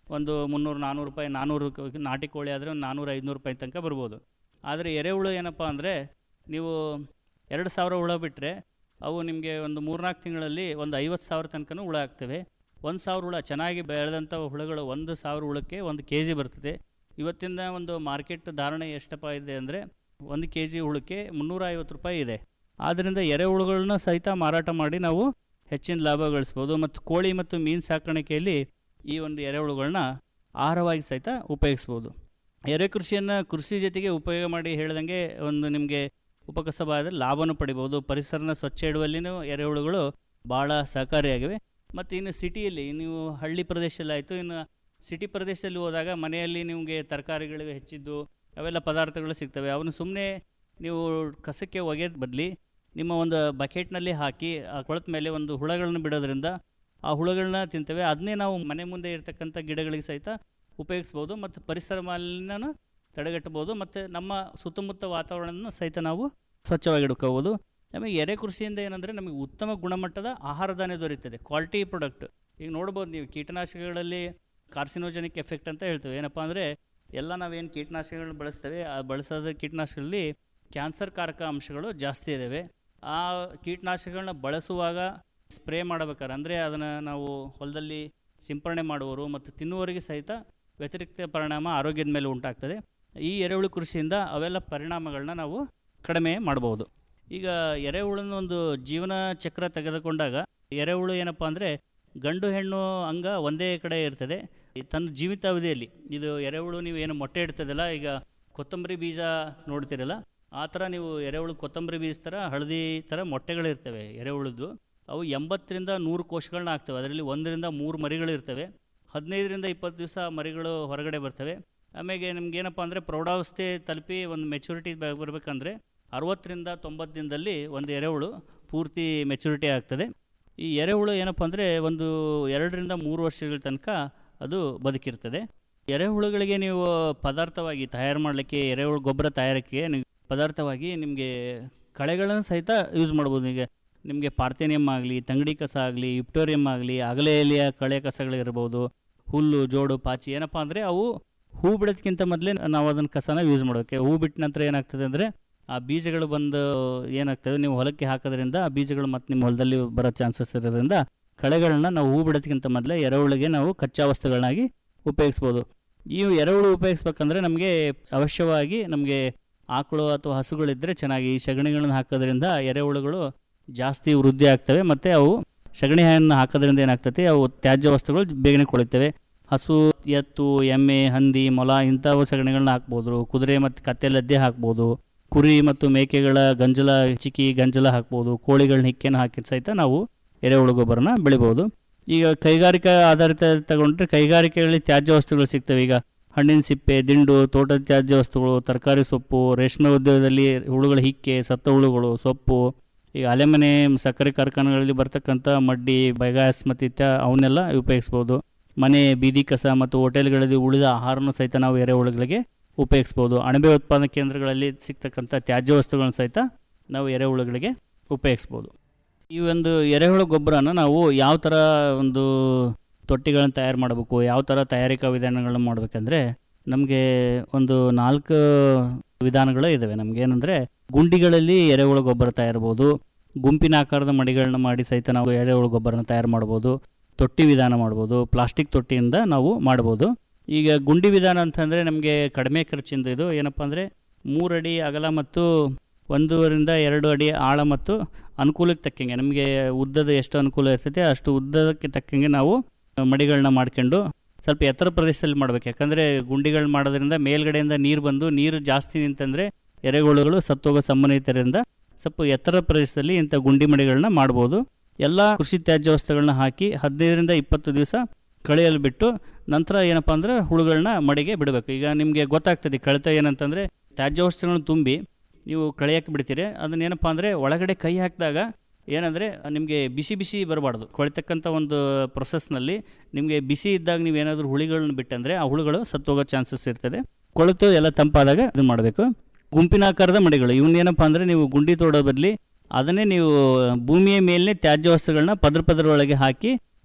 ಒಂದು ಮುನ್ನೂರು ನಾನ್ನೂರು ರೂಪಾಯಿ ನಾನ್ನೂರು ಕ- ನಾಟಿ ಕೋಳಿ ಆದರೆ ಒಂದು ನಾನ್ನೂರು ಐದುನೂರು ರೂಪಾಯಿ ತನಕ ಬರ್ಬೋದು ಆದರೆ ಎರೆಹುಳು ಏನಪ್ಪ ಅಂದರೆ ನೀವು ಎರಡು ಸಾವಿರ ಹುಳ ಬಿಟ್ಟರೆ ಅವು ನಿಮಗೆ ಒಂದು ಮೂರ್ನಾಲ್ಕು ತಿಂಗಳಲ್ಲಿ ಒಂದು ಐವತ್ತು ಸಾವಿರ ತನಕನೂ ಹುಳ ಆಗ್ತವೆ ಒಂದು ಸಾವಿರ ಹುಳ ಚೆನ್ನಾಗಿ ಬೆಳೆದಂಥ ಹುಳುಗಳು ಒಂದು ಸಾವಿರ ಹುಳಕ್ಕೆ ಒಂದು ಕೆ ಜಿ ಬರ್ತದೆ ಇವತ್ತಿನ ಒಂದು ಮಾರ್ಕೆಟ್ ಧಾರಣೆ ಎಷ್ಟಪ್ಪ ಇದೆ ಅಂದರೆ ಒಂದು ಕೆ ಜಿ ಹುಳಕ್ಕೆ ಮುನ್ನೂರ ಐವತ್ತು ರೂಪಾಯಿ ಇದೆ ಆದ್ದರಿಂದ ಎರೆಹುಳುಗಳನ್ನ ಸಹಿತ ಮಾರಾಟ ಮಾಡಿ ನಾವು ಹೆಚ್ಚಿನ ಲಾಭ ಗಳಿಸ್ಬೋದು ಮತ್ತು ಕೋಳಿ ಮತ್ತು ಮೀನು ಸಾಕಾಣಿಕೆಯಲ್ಲಿ ಈ ಒಂದು ಎರೆಹುಳುಗಳನ್ನ ಆಹಾರವಾಗಿ ಸಹಿತ ಉಪಯೋಗಿಸ್ಬೋದು ಎರೆ ಕೃಷಿಯನ್ನು ಕೃಷಿ ಜೊತೆಗೆ ಉಪಯೋಗ ಮಾಡಿ ಹೇಳ್ದಂಗೆ ಒಂದು ನಿಮಗೆ ಉಪಕಸಬಾದ ಲಾಭನೂ ಪಡಿಬೋದು ಪರಿಸರನ ಸ್ವಚ್ಛ ಇಡುವಲ್ಲಿನೂ ಎರೆಹುಳುಗಳು ಭಾಳ ಸಹಕಾರಿಯಾಗಿವೆ ಮತ್ತು ಇನ್ನು ಸಿಟಿಯಲ್ಲಿ ನೀವು ಹಳ್ಳಿ ಪ್ರದೇಶದಲ್ಲಿ ಆಯಿತು ಇನ್ನು ಸಿಟಿ ಪ್ರದೇಶದಲ್ಲಿ ಹೋದಾಗ ಮನೆಯಲ್ಲಿ ನಿಮಗೆ ತರಕಾರಿಗಳು ಹೆಚ್ಚಿದ್ದು ಅವೆಲ್ಲ ಪದಾರ್ಥಗಳು ಸಿಗ್ತವೆ ಅವನು ಸುಮ್ಮನೆ ನೀವು ಕಸಕ್ಕೆ ಒಗೆದ ಬದಲಿ ನಿಮ್ಮ ಒಂದು ಬಕೆಟ್ನಲ್ಲಿ ಹಾಕಿ ಆ ಕೊಳತ ಮೇಲೆ ಒಂದು ಹುಳಗಳನ್ನು ಬಿಡೋದ್ರಿಂದ ಆ ಹುಳುಗಳನ್ನ ತಿಂತವೆ ಅದನ್ನೇ ನಾವು ಮನೆ ಮುಂದೆ ಇರ್ತಕ್ಕಂಥ ಗಿಡಗಳಿಗೆ ಸಹಿತ ಉಪಯೋಗಿಸ್ಬೋದು ಮತ್ತು ಪರಿಸರ ಮಾಲಿನ್ಯನ ತಡೆಗಟ್ಟಬೋದು ಮತ್ತು ನಮ್ಮ ಸುತ್ತಮುತ್ತ ವಾತಾವರಣನ ಸಹಿತ ನಾವು ಸ್ವಚ್ಛವಾಗಿ ಇಟ್ಕೋಬೋದು ನಮಗೆ ಎರೆ ಕೃಷಿಯಿಂದ ಏನಂದರೆ ನಮಗೆ ಉತ್ತಮ ಗುಣಮಟ್ಟದ ಆಹಾರ ಧಾನ್ಯ ದೊರೆಯುತ್ತದೆ ಕ್ವಾಲಿಟಿ ಪ್ರಾಡಕ್ಟ್ ಈಗ ನೋಡ್ಬೋದು ನೀವು ಕೀಟನಾಶಕಗಳಲ್ಲಿ ಕಾರ್ಸಿನೋಜೆನಿಕ್ ಎಫೆಕ್ಟ್ ಅಂತ ಹೇಳ್ತೇವೆ ಏನಪ್ಪ ಅಂದರೆ ಎಲ್ಲ ನಾವೇನು ಕೀಟನಾಶಕಗಳನ್ನ ಬಳಸ್ತೇವೆ ಆ ಬಳಸೋದ ಕೀಟನಾಶಕಗಳಲ್ಲಿ ಕ್ಯಾನ್ಸರ್ ಕಾರಕ ಅಂಶಗಳು ಜಾಸ್ತಿ ಇದ್ದಾವೆ ಆ ಕೀಟನಾಶಕಗಳನ್ನ ಬಳಸುವಾಗ ಸ್ಪ್ರೇ ಮಾಡಬೇಕಾದ್ರೆ ಅಂದರೆ ಅದನ್ನು ನಾವು ಹೊಲದಲ್ಲಿ ಸಿಂಪರಣೆ ಮಾಡುವವರು ಮತ್ತು ತಿನ್ನುವವರಿಗೆ ಸಹಿತ ವ್ಯತಿರಿಕ್ತ ಪರಿಣಾಮ ಆರೋಗ್ಯದ ಮೇಲೆ ಉಂಟಾಗ್ತದೆ ಈ ಎರೆಹುಳು ಕೃಷಿಯಿಂದ ಅವೆಲ್ಲ ಪರಿಣಾಮಗಳನ್ನ ನಾವು ಕಡಿಮೆ ಮಾಡಬಹುದು ಈಗ ಎರೆಹುಳನ ಒಂದು ಜೀವನ ಚಕ್ರ ತೆಗೆದುಕೊಂಡಾಗ ಎರೆಹುಳು ಏನಪ್ಪ ಅಂದರೆ ಗಂಡು ಹೆಣ್ಣು ಅಂಗ ಒಂದೇ ಕಡೆ ಇರ್ತದೆ ಈ ತನ್ನ ಜೀವಿತಾವಧಿಯಲ್ಲಿ ಇದು ಎರೆಹುಳು ನೀವು ಏನು ಮೊಟ್ಟೆ ಇಡ್ತದಲ್ಲ ಈಗ ಕೊತ್ತಂಬರಿ ಬೀಜ ನೋಡ್ತಿರಲ್ಲ ಆ ಥರ ನೀವು ಎರೆಹುಳು ಕೊತ್ತಂಬರಿ ಬೀಜ ಥರ ಹಳದಿ ಥರ ಮೊಟ್ಟೆಗಳಿರ್ತವೆ ಎರೆಹುಳದ್ದು ಅವು ಎಂಬತ್ತರಿಂದ ನೂರು ಕೋಶಗಳನ್ನ ಆಗ್ತವೆ ಅದರಲ್ಲಿ ಒಂದರಿಂದ ಮೂರು ಮರಿಗಳು ಇರ್ತವೆ ಹದಿನೈದರಿಂದ ಇಪ್ಪತ್ತು ದಿವಸ ಮರಿಗಳು ಹೊರಗಡೆ ಬರ್ತವೆ ಆಮೇಲೆ ನಿಮ್ಗೇನಪ್ಪ ಅಂದರೆ ಪ್ರೌಢಾವಸ್ಥೆ ತಲುಪಿ ಒಂದು ಮೆಚುರಿಟಿ ಬರಬೇಕಂದ್ರೆ ಅರವತ್ತರಿಂದ ತೊಂಬತ್ತು ದಿನದಲ್ಲಿ ಒಂದು ಎರೆಹುಳು ಪೂರ್ತಿ ಮೆಚುರಿಟಿ ಆಗ್ತದೆ ಈ ಎರೆಹುಳು ಏನಪ್ಪ ಅಂದರೆ ಒಂದು ಎರಡರಿಂದ ಮೂರು ವರ್ಷಗಳ ತನಕ ಅದು ಬದುಕಿರ್ತದೆ ಎರೆಹುಳುಗಳಿಗೆ ನೀವು ಪದಾರ್ಥವಾಗಿ ತಯಾರು ಮಾಡಲಿಕ್ಕೆ ಎರೆಹುಳು ಗೊಬ್ಬರ ತಯಾರಿಕೆ ನೀವು ಪದಾರ್ಥವಾಗಿ ನಿಮಗೆ ಕಳೆಗಳನ್ನು ಸಹಿತ ಯೂಸ್ ಮಾಡ್ಬೋದು ಈಗ ನಿಮಗೆ ಪಾರ್ಥೇನಿಯಂ ಆಗಲಿ ತಂಗಡಿ ಕಸ ಆಗಲಿ ಇಪ್ಟೋರಿಯಂ ಆಗಲಿ ಅಗಲೆ ಎಲೆಯ ಕಳೆ ಕಸಗಳಿರ್ಬೋದು ಹುಲ್ಲು ಜೋಡು ಪಾಚಿ ಏನಪ್ಪ ಅಂದರೆ ಅವು ಹೂ ಬಿಡೋದಕ್ಕಿಂತ ಮೊದಲೇ ನಾವು ಅದನ್ನು ಕಸನ ಯೂಸ್ ಮಾಡೋಕ್ಕೆ ಹೂ ಬಿಟ್ಟ ನಂತರ ಏನಾಗ್ತದೆ ಅಂದರೆ ಆ ಬೀಜಗಳು ಬಂದು ಏನಾಗ್ತದೆ ನೀವು ಹೊಲಕ್ಕೆ ಹಾಕೋದ್ರಿಂದ ಆ ಬೀಜಗಳು ಮತ್ತೆ ನಿಮ್ಮ ಹೊಲದಲ್ಲಿ ಬರೋ ಚಾನ್ಸಸ್ ಇರೋದ್ರಿಂದ ಕಳೆಗಳನ್ನ ನಾವು ಹೂ ಬಿಡೋದಕ್ಕಿಂತ ಮೊದಲೇ ಎರೆಹುಳಿಗೆ ನಾವು ಕಚ್ಚಾ ವಸ್ತುಗಳನ್ನಾಗಿ ಉಪಯೋಗಿಸ್ಬೋದು ಈ ಎರೆಹುಳು ಉಪಯೋಗಿಸ್ಬೇಕಂದ್ರೆ ನಮಗೆ ಅವಶ್ಯವಾಗಿ ನಮಗೆ ಆಕಳು ಅಥವಾ ಹಸುಗಳಿದ್ದರೆ ಚೆನ್ನಾಗಿ ಈ ಸಗಣಿಗಳನ್ನು ಹಾಕೋದ್ರಿಂದ ಎರೆಹುಳುಗಳು ಜಾಸ್ತಿ ವೃದ್ಧಿ ಆಗ್ತವೆ ಮತ್ತು ಅವು ಸಗಣಿ ಹಣ್ಣು ಹಾಕೋದ್ರಿಂದ ಏನಾಗ್ತದೆ ಅವು ತ್ಯಾಜ್ಯ ವಸ್ತುಗಳು ಬೇಗನೆ ಕೊಳಿತವೆ ಹಸು ಎತ್ತು ಎಮ್ಮೆ ಹಂದಿ ಮೊಲ ಇಂಥವು ಸಗಣಿಗಳನ್ನ ಹಾಕ್ಬೋದು ಕುದುರೆ ಮತ್ತು ಕತ್ತೆಲದ್ದೆ ಹಾಕ್ಬೋದು ಕುರಿ ಮತ್ತು ಮೇಕೆಗಳ ಗಂಜಲ ಚಿಕ್ಕಿ ಗಂಜಲ ಹಾಕ್ಬೋದು ಕೋಳಿಗಳನ್ನ ಹಿಕ್ಕೆನ ಹಾಕಿ ಸಹಿತ ನಾವು ಎರೆಹುಳು ಗೊಬ್ಬರನ ಬೆಳಿಬೋದು ಈಗ ಕೈಗಾರಿಕಾ ಆಧಾರಿತ ತಗೊಂಡ್ರೆ ಕೈಗಾರಿಕೆಗಳಲ್ಲಿ ತ್ಯಾಜ್ಯ ವಸ್ತುಗಳು ಸಿಗ್ತವೆ ಈಗ ಹಣ್ಣಿನ ಸಿಪ್ಪೆ ದಿಂಡು ತೋಟದ ತ್ಯಾಜ್ಯ ವಸ್ತುಗಳು ತರಕಾರಿ ಸೊಪ್ಪು ರೇಷ್ಮೆ ಉದ್ಯೋಗದಲ್ಲಿ ಹುಳುಗಳ ಹಿಕ್ಕೆ ಸತ್ತ ಹುಳುಗಳು ಸೊಪ್ಪು ಈಗ ಅಲೆಮನೆ ಸಕ್ಕರೆ ಕಾರ್ಖಾನೆಗಳಲ್ಲಿ ಬರ್ತಕ್ಕಂಥ ಮಡ್ಡಿ ಬೈಗಾಸ್ ಮತ್ತು ಇತ್ಯ ಅವನ್ನೆಲ್ಲ ಉಪಯೋಗಿಸ್ಬೋದು ಮನೆ ಬೀದಿ ಕಸ ಮತ್ತು ಹೋಟೆಲ್ಗಳಲ್ಲಿ ಉಳಿದ ಆಹಾರನೂ ಸಹಿತ ನಾವು ಎರೆಹುಳುಗಳಿಗೆ ಉಪಯೋಗಿಸ್ಬೋದು ಅಣಬೆ ಉತ್ಪಾದನಾ ಕೇಂದ್ರಗಳಲ್ಲಿ ಸಿಗ್ತಕ್ಕಂಥ ತ್ಯಾಜ್ಯ ವಸ್ತುಗಳನ್ನು ಸಹಿತ ನಾವು ಎರೆಹುಳುಗಳಿಗೆ ಉಪಯೋಗಿಸ್ಬೋದು ಈ ಒಂದು ಎರೆಹುಳು ಗೊಬ್ಬರನ ನಾವು ಯಾವ ಥರ ಒಂದು ತೊಟ್ಟಿಗಳನ್ನು ತಯಾರು ಮಾಡಬೇಕು ಯಾವ ಥರ ತಯಾರಿಕಾ ವಿಧಾನಗಳನ್ನು ಮಾಡಬೇಕಂದ್ರೆ ನಮಗೆ ಒಂದು ನಾಲ್ಕು ವಿಧಾನಗಳು ಇದ್ದಾವೆ ನಮ್ಗೆ ಏನಂದರೆ ಗುಂಡಿಗಳಲ್ಲಿ ಎರೆಹುಳು ಗೊಬ್ಬರ ತಯಾರ್ಬೋದು ಗುಂಪಿನ ಆಕಾರದ ಮಡಿಗಳನ್ನ ಮಾಡಿ ಸಹಿತ ನಾವು ಎರೆಹುಳು ಗೊಬ್ಬರನ ತಯಾರು ಮಾಡ್ಬೋದು ತೊಟ್ಟಿ ವಿಧಾನ ಮಾಡ್ಬೋದು ಪ್ಲಾಸ್ಟಿಕ್ ತೊಟ್ಟಿಯಿಂದ ನಾವು ಮಾಡ್ಬೋದು ಈಗ ಗುಂಡಿ ವಿಧಾನ ಅಂತಂದರೆ ನಮಗೆ ಕಡಿಮೆ ಖರ್ಚಿಂದ ಇದು ಏನಪ್ಪ ಅಂದರೆ ಮೂರು ಅಡಿ ಅಗಲ ಮತ್ತು ಒಂದೂವರಿಂದ ಎರಡು ಅಡಿ ಆಳ ಮತ್ತು ಅನುಕೂಲಕ್ಕೆ ತಕ್ಕಂಗೆ ನಮಗೆ ಉದ್ದದ ಎಷ್ಟು ಅನುಕೂಲ ಇರ್ತೈತೆ ಅಷ್ಟು ಉದ್ದಕ್ಕೆ ತಕ್ಕಂಗೆ ನಾವು ಮಡಿಗಳನ್ನ ಮಾಡ್ಕೊಂಡು ಸ್ವಲ್ಪ ಎತ್ತರ ಪ್ರದೇಶದಲ್ಲಿ ಮಾಡ್ಬೇಕು ಯಾಕಂದರೆ ಗುಂಡಿಗಳು ಮಾಡೋದ್ರಿಂದ ಮೇಲ್ಗಡೆಯಿಂದ ನೀರು ಬಂದು ನೀರು ಜಾಸ್ತಿ ನಿಂತಂದರೆ ಎರೆಹುಳುಗಳು ಸತ್ತೋಗೋ ಸಂಬಂಧಿತರಿಂದ ಸ್ವಲ್ಪ ಎತ್ತರ ಪ್ರದೇಶದಲ್ಲಿ ಇಂಥ ಗುಂಡಿ ಮಡಿಗಳನ್ನ ಮಾಡ್ಬೋದು ಎಲ್ಲ ಕೃಷಿ ತ್ಯಾಜ್ಯ ವಸ್ತುಗಳನ್ನ ಹಾಕಿ ಹದಿನೈದರಿಂದ ಇಪ್ಪತ್ತು ದಿವಸ ಕಳೆಯಲು ಬಿಟ್ಟು ನಂತರ ಏನಪ್ಪ ಅಂದರೆ ಹುಳುಗಳನ್ನ ಮಡಿಗೆ ಬಿಡಬೇಕು ಈಗ ನಿಮಗೆ ಗೊತ್ತಾಗ್ತದೆ ಕಳಿತ ಏನಂತಂದರೆ ತ್ಯಾಜ್ಯ ವಸ್ತುಗಳನ್ನ ತುಂಬಿ ನೀವು ಕಳೆಯಕ್ಕೆ ಬಿಡ್ತೀರಿ ಅದನ್ನೇನಪ್ಪ ಅಂದರೆ ಒಳಗಡೆ ಕೈ ಹಾಕಿದಾಗ ಏನಂದರೆ ನಿಮಗೆ ಬಿಸಿ ಬಿಸಿ ಬರಬಾರ್ದು ಕೊಳಿತಕ್ಕಂಥ ಒಂದು ಪ್ರೊಸೆಸ್ನಲ್ಲಿ ನಿಮಗೆ ಬಿಸಿ ಇದ್ದಾಗ ನೀವು ಏನಾದರೂ ಹುಳಿಗಳನ್ನ ಬಿಟ್ಟಂದರೆ ಆ ಹುಳುಗಳು ಸತ್ತೋಗೋ ಚಾನ್ಸಸ್ ಇರ್ತದೆ ಕೊಳೆತು ಎಲ್ಲ ತಂಪಾದಾಗ ಇದು ಮಾಡಬೇಕು ಗುಂಪಿನ ಆಕಾರದ ಮಡಿಗಳು ಇವನ್ನೇನಪ್ಪ ಅಂದರೆ ನೀವು ಗುಂಡಿ ತೋಡೋ ಬದಲಿ ಅದನ್ನೇ ನೀವು ಭೂಮಿಯ ಮೇಲೇ ತ್ಯಾಜ್ಯ ವಸ್ತುಗಳನ್ನ ಪದ್ರ ಪದ್ರ ಒಳಗೆ ಹಾಕಿ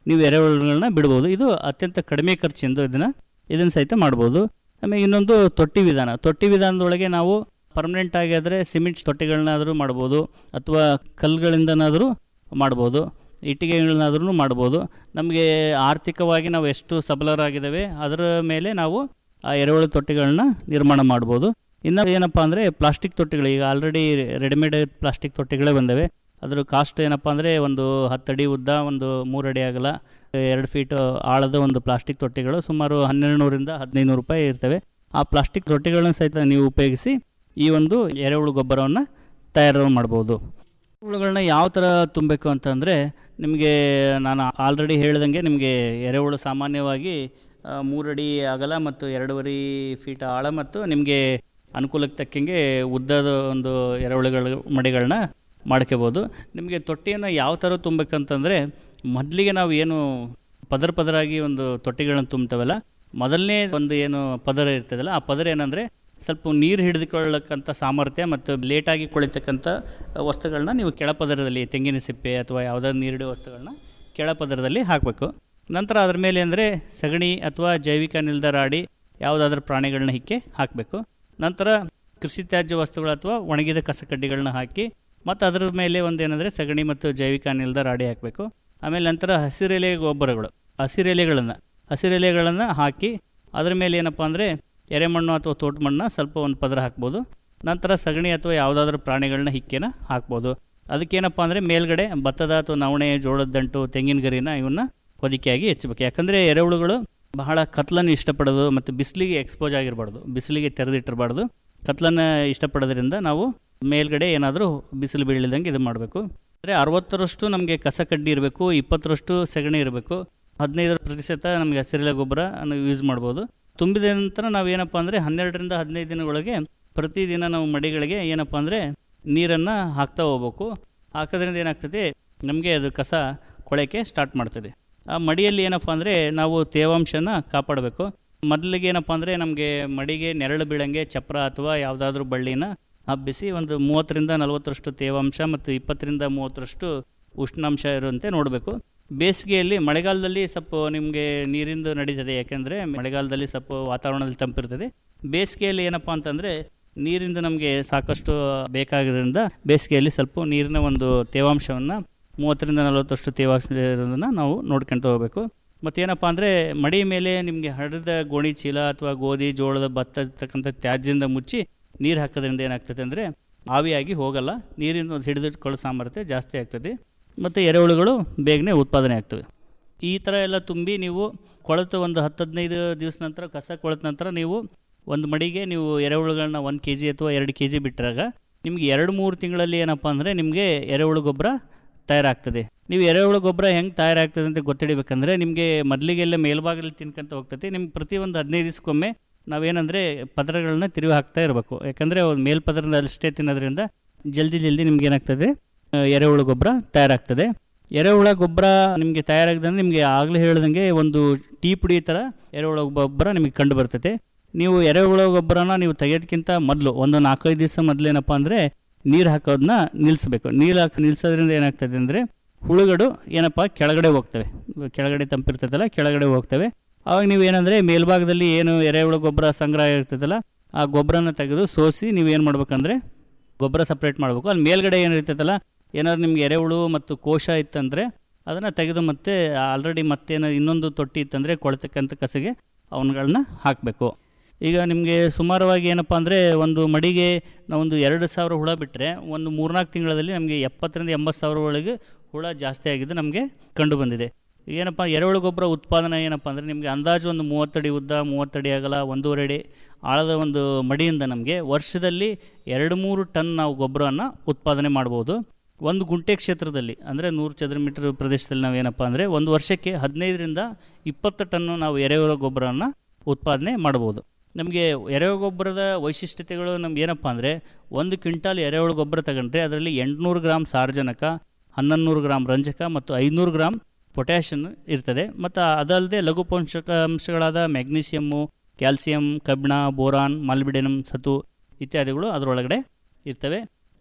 ನೀವು ಎರೆಹುಳುಗಳನ್ನ ಬಿಡ್ಬೋದು ಇದು ಅತ್ಯಂತ ಕಡಿಮೆ ಖರ್ಚಿಂದು ಇದನ್ನು ಇದನ್ನು ಸಹಿತ ಮಾಡ್ಬೋದು ಆಮೇಲೆ ಇನ್ನೊಂದು ತೊಟ್ಟಿ ವಿಧಾನ ತೊಟ್ಟಿ ವಿಧಾನದೊಳಗೆ ನಾವು ಪರ್ಮನೆಂಟ್ ಆಗಿ ಆದರೆ ಸಿಮೆಂಟ್ ತೊಟ್ಟಿಗಳನ್ನಾದರೂ ಮಾಡ್ಬೋದು ಅಥವಾ ಕಲ್ಲುಗಳಿಂದನಾದರೂ ಮಾಡ್ಬೋದು ಇಟ್ಟಿಗೆಗಳನ್ನಾದ್ರೂ ಮಾಡ್ಬೋದು ನಮಗೆ ಆರ್ಥಿಕವಾಗಿ ನಾವು ಎಷ್ಟು ಸಬಲರಾಗಿದ್ದೇವೆ ಅದರ ಮೇಲೆ ನಾವು ಆ ಎರೆಹುಳು ತೊಟ್ಟಿಗಳನ್ನ ನಿರ್ಮಾಣ ಮಾಡ್ಬೋದು ಇನ್ನು ಏನಪ್ಪ ಅಂದರೆ ಪ್ಲಾಸ್ಟಿಕ್ ತೊಟ್ಟಿಗಳು ಈಗ ಆಲ್ರೆಡಿ ರೆಡಿಮೇಡ್ ಪ್ಲಾಸ್ಟಿಕ್ ತೊಟ್ಟಿಗಳೇ ಬಂದವೆ ಅದ್ರ ಕಾಸ್ಟ್ ಏನಪ್ಪ ಅಂದರೆ ಒಂದು ಹತ್ತಡಿ ಉದ್ದ ಒಂದು ಮೂರು ಅಡಿ ಆಗಲ್ಲ ಎರಡು ಫೀಟ್ ಆಳದ ಒಂದು ಪ್ಲಾಸ್ಟಿಕ್ ತೊಟ್ಟಿಗಳು ಸುಮಾರು ಹನ್ನೆರಡು ನೂರಿಂದ ಹದಿನೈದು ನೂರು ರೂಪಾಯಿ ಇರ್ತವೆ ಆ ಪ್ಲಾಸ್ಟಿಕ್ ತೊಟ್ಟಿಗಳನ್ನ ಸಹಿತ ನೀವು ಉಪಯೋಗಿಸಿ ಈ ಒಂದು ಎರೆಹುಳು ಗೊಬ್ಬರವನ್ನು ತಯಾರು ಮಾಡ್ಬೋದು ಎರೆಹುಳುಗಳನ್ನ ಯಾವ ಥರ ತುಂಬಬೇಕು ಅಂತಂದರೆ ನಿಮಗೆ ನಾನು ಆಲ್ರೆಡಿ ಹೇಳ್ದಂಗೆ ನಿಮಗೆ ಎರೆಹುಳು ಸಾಮಾನ್ಯವಾಗಿ ಆ, ಮೂರಡಿ ಅಗಲ ಮತ್ತು ಎರಡೂವರೆ ಫೀಟ್ ಆಳ ಮತ್ತು ನಿಮಗೆ ಅನುಕೂಲಕ್ಕೆ ತಕ್ಕಂಗೆ ಉದ್ದದ ಒಂದು ಎರೆಹುಳುಗಳ ಮಡಿಗಳನ್ನ ಮಾಡ್ಕೋಬೋದು ನಿಮಗೆ ತೊಟ್ಟಿಯನ್ನು ಯಾವ ಥರ ತುಂಬಬೇಕಂತಂದರೆ ಮೊದಲಿಗೆ ನಾವು ಏನು ಪದರ ಪದರಾಗಿ ಒಂದು ತೊಟ್ಟಿಗಳನ್ನ ತುಂಬ್ತವಲ್ಲ ಮೊದಲನೇ ಒಂದು ಏನು ಪದರ ಇರ್ತದಲ್ಲ ಆ ಪದರ ಏನಂದರೆ ಸ್ವಲ್ಪ ನೀರು ಹಿಡಿದುಕೊಳ್ಳಕ್ಕಂಥ ಸಾಮರ್ಥ್ಯ ಮತ್ತು ಲೇಟಾಗಿ ಕೊಳಿತಕ್ಕಂಥ ವಸ್ತುಗಳನ್ನ ನೀವು ಕೆಳಪದರದಲ್ಲಿ ತೆಂಗಿನ ಸಿಪ್ಪೆ ಅಥವಾ ಯಾವುದಾದ್ರು ನೀರಿಡುವ ವಸ್ತುಗಳನ್ನ ಕೆಳಪದರದಲ್ಲಿ ಹಾಕಬೇಕು ನಂತರ ಅದ್ರ ಮೇಲೆ ಅಂದರೆ ಸಗಣಿ ಅಥವಾ ಜೈವಿಕ ನಿರ್ಧಾರಾಡಿ ಯಾವುದಾದ್ರೂ ಪ್ರಾಣಿಗಳನ್ನ ಹಿಕ್ಕೆ ಹಾಕಬೇಕು ನಂತರ ಕೃಷಿ ತ್ಯಾಜ್ಯ ವಸ್ತುಗಳು ಅಥವಾ ಒಣಗಿದ ಕಸಕಡ್ಡಿಗಳನ್ನ ಹಾಕಿ ಮತ್ತು ಅದರ ಮೇಲೆ ಒಂದೇನೆಂದರೆ ಸಗಣಿ ಮತ್ತು ಜೈವಿಕ ಅನಿಲದ ರಾಡಿ ಹಾಕಬೇಕು ಆಮೇಲೆ ನಂತರ ಹಸಿರೆಲೆ ಗೊಬ್ಬರಗಳು ಹಸಿರೆಲೆಗಳನ್ನು ಹಸಿರೆಲೆಗಳನ್ನು ಹಾಕಿ ಅದರ ಮೇಲೆ ಏನಪ್ಪ ಅಂದರೆ ಎರೆಮಣ್ಣು ಅಥವಾ ತೋಟ ಮಣ್ಣು ಸ್ವಲ್ಪ ಒಂದು ಪದರ ಹಾಕ್ಬೋದು ನಂತರ ಸಗಣಿ ಅಥವಾ ಯಾವುದಾದ್ರೂ ಪ್ರಾಣಿಗಳನ್ನ ಹಿಕ್ಕೆನ ಹಾಕ್ಬೋದು ಅದಕ್ಕೇನಪ್ಪ ಅಂದರೆ ಮೇಲ್ಗಡೆ ಭತ್ತದ ಅಥವಾ ನವಣೆ ಜೋಳದ ದಂಟು ತೆಂಗಿನ ಗರಿನ ಇವನ್ನ ಹೊದಿಕೆಯಾಗಿ ಹೆಚ್ಚಬೇಕು ಯಾಕಂದರೆ ಎರೆಹುಳುಗಳು ಬಹಳ ಕತ್ಲನ್ನು ಇಷ್ಟಪಡೋದು ಮತ್ತು ಬಿಸಿಲಿಗೆ ಎಕ್ಸ್ಪೋಸ್ ಆಗಿರಬಾರ್ದು ಬಿಸಿಲಿಗೆ ತೆರೆದಿಟ್ಟಿರಬಾರ್ದು ಕತ್ಲನ್ನು ಇಷ್ಟಪಡೋದ್ರಿಂದ ನಾವು ಮೇಲ್ಗಡೆ ಏನಾದರೂ ಬಿಸಿಲು ಬೀಳಿದಂಗೆ ಇದು ಮಾಡಬೇಕು ಅಂದರೆ ಅರವತ್ತರಷ್ಟು ನಮಗೆ ಕಸ ಕಡ್ಡಿ ಇರಬೇಕು ಇಪ್ಪತ್ತರಷ್ಟು ಸಗಣಿ ಇರಬೇಕು ಹದಿನೈದರ ಪ್ರತಿಶತ ನಮಗೆ ಹಸಿರೆಲೆ ಗೊಬ್ಬರ ಯೂಸ್ ಮಾಡ್ಬೋದು ತುಂಬಿದ ನಂತರ ನಾವು ಏನಪ್ಪ ಅಂದರೆ ಹನ್ನೆರಡರಿಂದ ಹದಿನೈದು ದಿನಗಳಿಗೆ ಪ್ರತಿದಿನ ನಾವು ಮಡಿಗಳಿಗೆ ಏನಪ್ಪ ಅಂದರೆ ನೀರನ್ನು ಹಾಕ್ತಾ ಹೋಗ್ಬೇಕು ಹಾಕೋದ್ರಿಂದ ಏನಾಗ್ತದೆ ನಮಗೆ ಅದು ಕಸ ಕೊಳೆಕೆ ಸ್ಟಾರ್ಟ್ ಮಾಡ್ತದೆ ಆ ಮಡಿಯಲ್ಲಿ ಏನಪ್ಪ ಅಂದರೆ ನಾವು ತೇವಾಂಶನ ಕಾಪಾಡಬೇಕು ಮೊದಲಿಗೆ ಏನಪ್ಪ ಅಂದರೆ ನಮಗೆ ಮಡಿಗೆ ನೆರಳು ಬೀಳಂಗೆ ಚಪ್ರ ಅಥವಾ ಯಾವುದಾದ್ರೂ ಬಳ್ಳಿನ ಹಬ್ಬಿಸಿ ಒಂದು ಮೂವತ್ತರಿಂದ ನಲವತ್ತರಷ್ಟು ತೇವಾಂಶ ಮತ್ತು ಇಪ್ಪತ್ತರಿಂದ ಮೂವತ್ತರಷ್ಟು ಉಷ್ಣಾಂಶ ಇರುವಂತೆ ನೋಡಬೇಕು ಬೇಸಿಗೆಯಲ್ಲಿ ಮಳೆಗಾಲದಲ್ಲಿ ಸ್ವಲ್ಪ ನಿಮಗೆ ನೀರಿಂದು ನಡೀತದೆ ಯಾಕೆಂದರೆ ಮಳೆಗಾಲದಲ್ಲಿ ಸ್ವಲ್ಪ ವಾತಾವರಣದಲ್ಲಿ ತಂಪಿರ್ತದೆ ಬೇಸಿಗೆಯಲ್ಲಿ ಏನಪ್ಪ ಅಂತಂದರೆ ನೀರಿಂದ ನಮಗೆ ಸಾಕಷ್ಟು ಬೇಕಾಗೋದ್ರಿಂದ ಬೇಸಿಗೆಯಲ್ಲಿ ಸ್ವಲ್ಪ ನೀರಿನ ಒಂದು ತೇವಾಂಶವನ್ನು ಮೂವತ್ತರಿಂದ ನಲವತ್ತಷ್ಟು ತೇವಾಂಶ ಇರೋದನ್ನು ನಾವು ನೋಡ್ಕೊಂತ ಹೋಗಬೇಕು ಮತ್ತೇನಪ್ಪ ಅಂದರೆ ಮಡಿ ಮೇಲೆ ನಿಮಗೆ ಹರಿದ ಗೋಣಿ ಚೀಲ ಅಥವಾ ಗೋಧಿ ಜೋಳದ ಭತ್ತ ಇರ್ತಕ್ಕಂಥ ತ್ಯಾಜ್ಯದಿಂದ ಮುಚ್ಚಿ ನೀರು ಹಾಕೋದ್ರಿಂದ ಏನಾಗ್ತದೆ ಅಂದರೆ ಆವಿಯಾಗಿ ಹೋಗಲ್ಲ ನೀರಿನ ಒಂದು ಹಿಡಿದಿಟ್ಕೊಳ್ಳೋ ಸಾಮರ್ಥ್ಯ ಜಾಸ್ತಿ ಆಗ್ತದೆ ಮತ್ತು ಎರೆಹುಳುಗಳು ಬೇಗನೆ ಉತ್ಪಾದನೆ ಆಗ್ತವೆ ಈ ಥರ ಎಲ್ಲ ತುಂಬಿ ನೀವು ಕೊಳೆತು ಒಂದು ಹತ್ತು ಹದಿನೈದು ದಿವಸ ನಂತರ ಕಸ ಕೊಳೆತ ನಂತರ ನೀವು ಒಂದು ಮಡಿಗೆ ನೀವು ಎರೆಹುಳುಗಳನ್ನ ಒಂದು ಕೆ ಜಿ ಅಥವಾ ಎರಡು ಕೆ ಜಿ ಬಿಟ್ಟಾಗ ನಿಮ್ಗೆ ಎರಡು ಮೂರು ತಿಂಗಳಲ್ಲಿ ಏನಪ್ಪ ಅಂದರೆ ನಿಮಗೆ ಎರೆಹುಳು ಗೊಬ್ಬರ ತಯಾರಾಗ್ತದೆ ನೀವು ಎರೆಹುಳು ಗೊಬ್ಬರ ಹೆಂಗೆ ತಯಾರಾಗ್ತದೆ ಅಂತ ಗೊತ್ತಿಡಬೇಕಂದ್ರೆ ನಿಮಗೆ ಮೊದಲಿಗೆಲ್ಲ ಮೇಲ್ಭಾಗದಲ್ಲಿ ತಿನ್ಕೊಂತ ಹೋಗ್ತದೆ ನಿಮ್ಗೆ ಪ್ರತಿ ಒಂದು ಹದಿನೈದು ದಿವಸಕ್ಕೊಮ್ಮೆ ನಾವೇನಂದರೆ ಪದರಗಳನ್ನ ತಿರುವಿ ಹಾಕ್ತಾ ಇರಬೇಕು ಯಾಕಂದರೆ ಒಂದು ಮೇಲ್ಪದರದ ಅಷ್ಟೇ ತಿನ್ನೋದ್ರಿಂದ ಜಲ್ದಿ ಜಲ್ದಿ ನಿಮ್ಗೆ ಏನಾಗ್ತದೆ ಆ, ಎರೆಹುಳು ಗೊಬ್ಬರ ತಯಾರಾಗ್ತದೆ ಎರೆಹುಳ ಗೊಬ್ಬರ ನಿಮಗೆ ತಯಾರಾಗದಂದ್ರೆ ನಿಮಗೆ ಆಗಲೇ ಹೇಳ್ದಂಗೆ ಒಂದು ಟೀ ಪುಡಿ ಥರ ಎರೆಹುಳ ಗೊಬ್ಬರ ನಿಮಗೆ ಕಂಡು ಬರ್ತೈತೆ ನೀವು ಎರೆಹುಳ ಗೊಬ್ಬರನ ನೀವು ತೆಗೆಯೋದಕ್ಕಿಂತ ಮೊದಲು ಒಂದು ನಾಲ್ಕೈದು ದಿವಸ ಮೊದಲೇನಪ್ಪ ಅಂದರೆ ನೀರು ಹಾಕೋದನ್ನ ನಿಲ್ಲಿಸ್ಬೇಕು ನೀರು ಹಾಕಿ ನಿಲ್ಲಿಸೋದ್ರಿಂದ ಏನಾಗ್ತದೆ ಅಂದರೆ ಹುಳುಗಳು ಏನಪ್ಪ ಕೆಳಗಡೆ ಹೋಗ್ತವೆ ಕೆಳಗಡೆ ತಂಪಿರ್ತದಲ್ಲ ಕೆಳಗಡೆ ಹೋಗ್ತವೆ ಆವಾಗ ನೀವು ಏನಂದರೆ ಮೇಲ್ಭಾಗದಲ್ಲಿ ಏನು ಎರೆಹುಳು ಗೊಬ್ಬರ ಸಂಗ್ರಹ ಇರ್ತದಲ್ಲ ಆ ಗೊಬ್ಬರನ ತೆಗೆದು ಸೋಸಿ ನೀವೇನು ಮಾಡ್ಬೇಕಂದ್ರೆ ಗೊಬ್ಬರ ಸಪ್ರೇಟ್ ಮಾಡಬೇಕು ಅಲ್ಲಿ ಮೇಲ್ಗಡೆ ಏನು ಇರ್ತೈತಲ್ಲ ಏನಾದ್ರು ನಿಮ್ಗೆ ಎರೆಹುಳು ಮತ್ತು ಕೋಶ ಇತ್ತಂದರೆ ಅದನ್ನು ತೆಗೆದು ಮತ್ತೆ ಆಲ್ರೆಡಿ ಮತ್ತೇನು ಇನ್ನೊಂದು ತೊಟ್ಟಿ ಇತ್ತಂದರೆ ಕೊಳ್ತಕ್ಕಂಥ ಕಸಗೆ ಅವನ್ಗಳನ್ನ ಹಾಕಬೇಕು ಈಗ ನಿಮಗೆ ಸುಮಾರವಾಗಿ ಏನಪ್ಪ ಅಂದರೆ ಒಂದು ಮಡಿಗೆ ನಾವೊಂದು ಎರಡು ಸಾವಿರ ಹುಳ ಬಿಟ್ಟರೆ ಒಂದು ಮೂರ್ನಾಲ್ಕು ತಿಂಗಳಲ್ಲಿ ನಮಗೆ ಎಪ್ಪತ್ತರಿಂದ ಎಂಬತ್ತು ಸಾವಿರ ಒಳಗೆ ಹುಳ ಜಾಸ್ತಿ ಆಗಿದ್ದು ನಮಗೆ ಕಂಡು ಬಂದಿದೆ ಏನಪ್ಪ ಎರೆಹುಳು ಗೊಬ್ಬರ ಉತ್ಪಾದನೆ ಏನಪ್ಪ ಅಂದರೆ ನಿಮಗೆ ಅಂದಾಜು ಒಂದು ಮೂವತ್ತಡಿ ಉದ್ದ ಮೂವತ್ತಡಿ ಆಗಲ್ಲ ಒಂದೂವರೆ ಅಡಿ ಆಳದ ಒಂದು ಮಡಿಯಿಂದ ನಮಗೆ ವರ್ಷದಲ್ಲಿ ಎರಡು ಮೂರು ಟನ್ ನಾವು ಗೊಬ್ಬರವನ್ನು ಉತ್ಪಾದನೆ ಮಾಡ್ಬೋದು ಒಂದು ಗುಂಟೆ ಕ್ಷೇತ್ರದಲ್ಲಿ ಅಂದರೆ ನೂರು ಚದರ ಮೀಟರ್ ಪ್ರದೇಶದಲ್ಲಿ ನಾವು ಏನಪ್ಪ ಅಂದರೆ ಒಂದು ವರ್ಷಕ್ಕೆ ಹದಿನೈದರಿಂದ ಇಪ್ಪತ್ತು ಟನ್ನು ನಾವು ಎರೆಹುಳ ಗೊಬ್ಬರವನ್ನು ಉತ್ಪಾದನೆ ಮಾಡ್ಬೋದು ನಮಗೆ ಎರೆಹುಳು ಗೊಬ್ಬರದ ವೈಶಿಷ್ಟ್ಯತೆಗಳು ನಮ್ಗೆ ಏನಪ್ಪ ಅಂದರೆ ಒಂದು ಕ್ವಿಂಟಾಲ್ ಎರೆಹುಳು ಗೊಬ್ಬರ ತಗೊಂಡ್ರೆ ಅದರಲ್ಲಿ ಎಂಟುನೂರು ಗ್ರಾಮ್ ಸಾರಜನಕ ಹನ್ನೊಂದು ನೂರು ಗ್ರಾಮ್ ರಂಜಕ ಮತ್ತು ಐನೂರು ಗ್ರಾಮ್ ಪೊಟ್ಯಾಷಿಯನ್ ಇರ್ತದೆ ಮತ್ತು ಅದಲ್ಲದೆ ಲಘು ಪೋಷಕಾಂಶಗಳಾದ ಮ್ಯಾಗ್ನೀಷಿಯಮ್ಮು ಕ್ಯಾಲ್ಸಿಯಂ ಕಬ್ಬಿಣ ಬೋರಾನ್ ಮಾಲ್ಬಿಡೆನಮ್ ಸತು ಇತ್ಯಾದಿಗಳು ಅದರೊಳಗಡೆ ಇರ್ತವೆ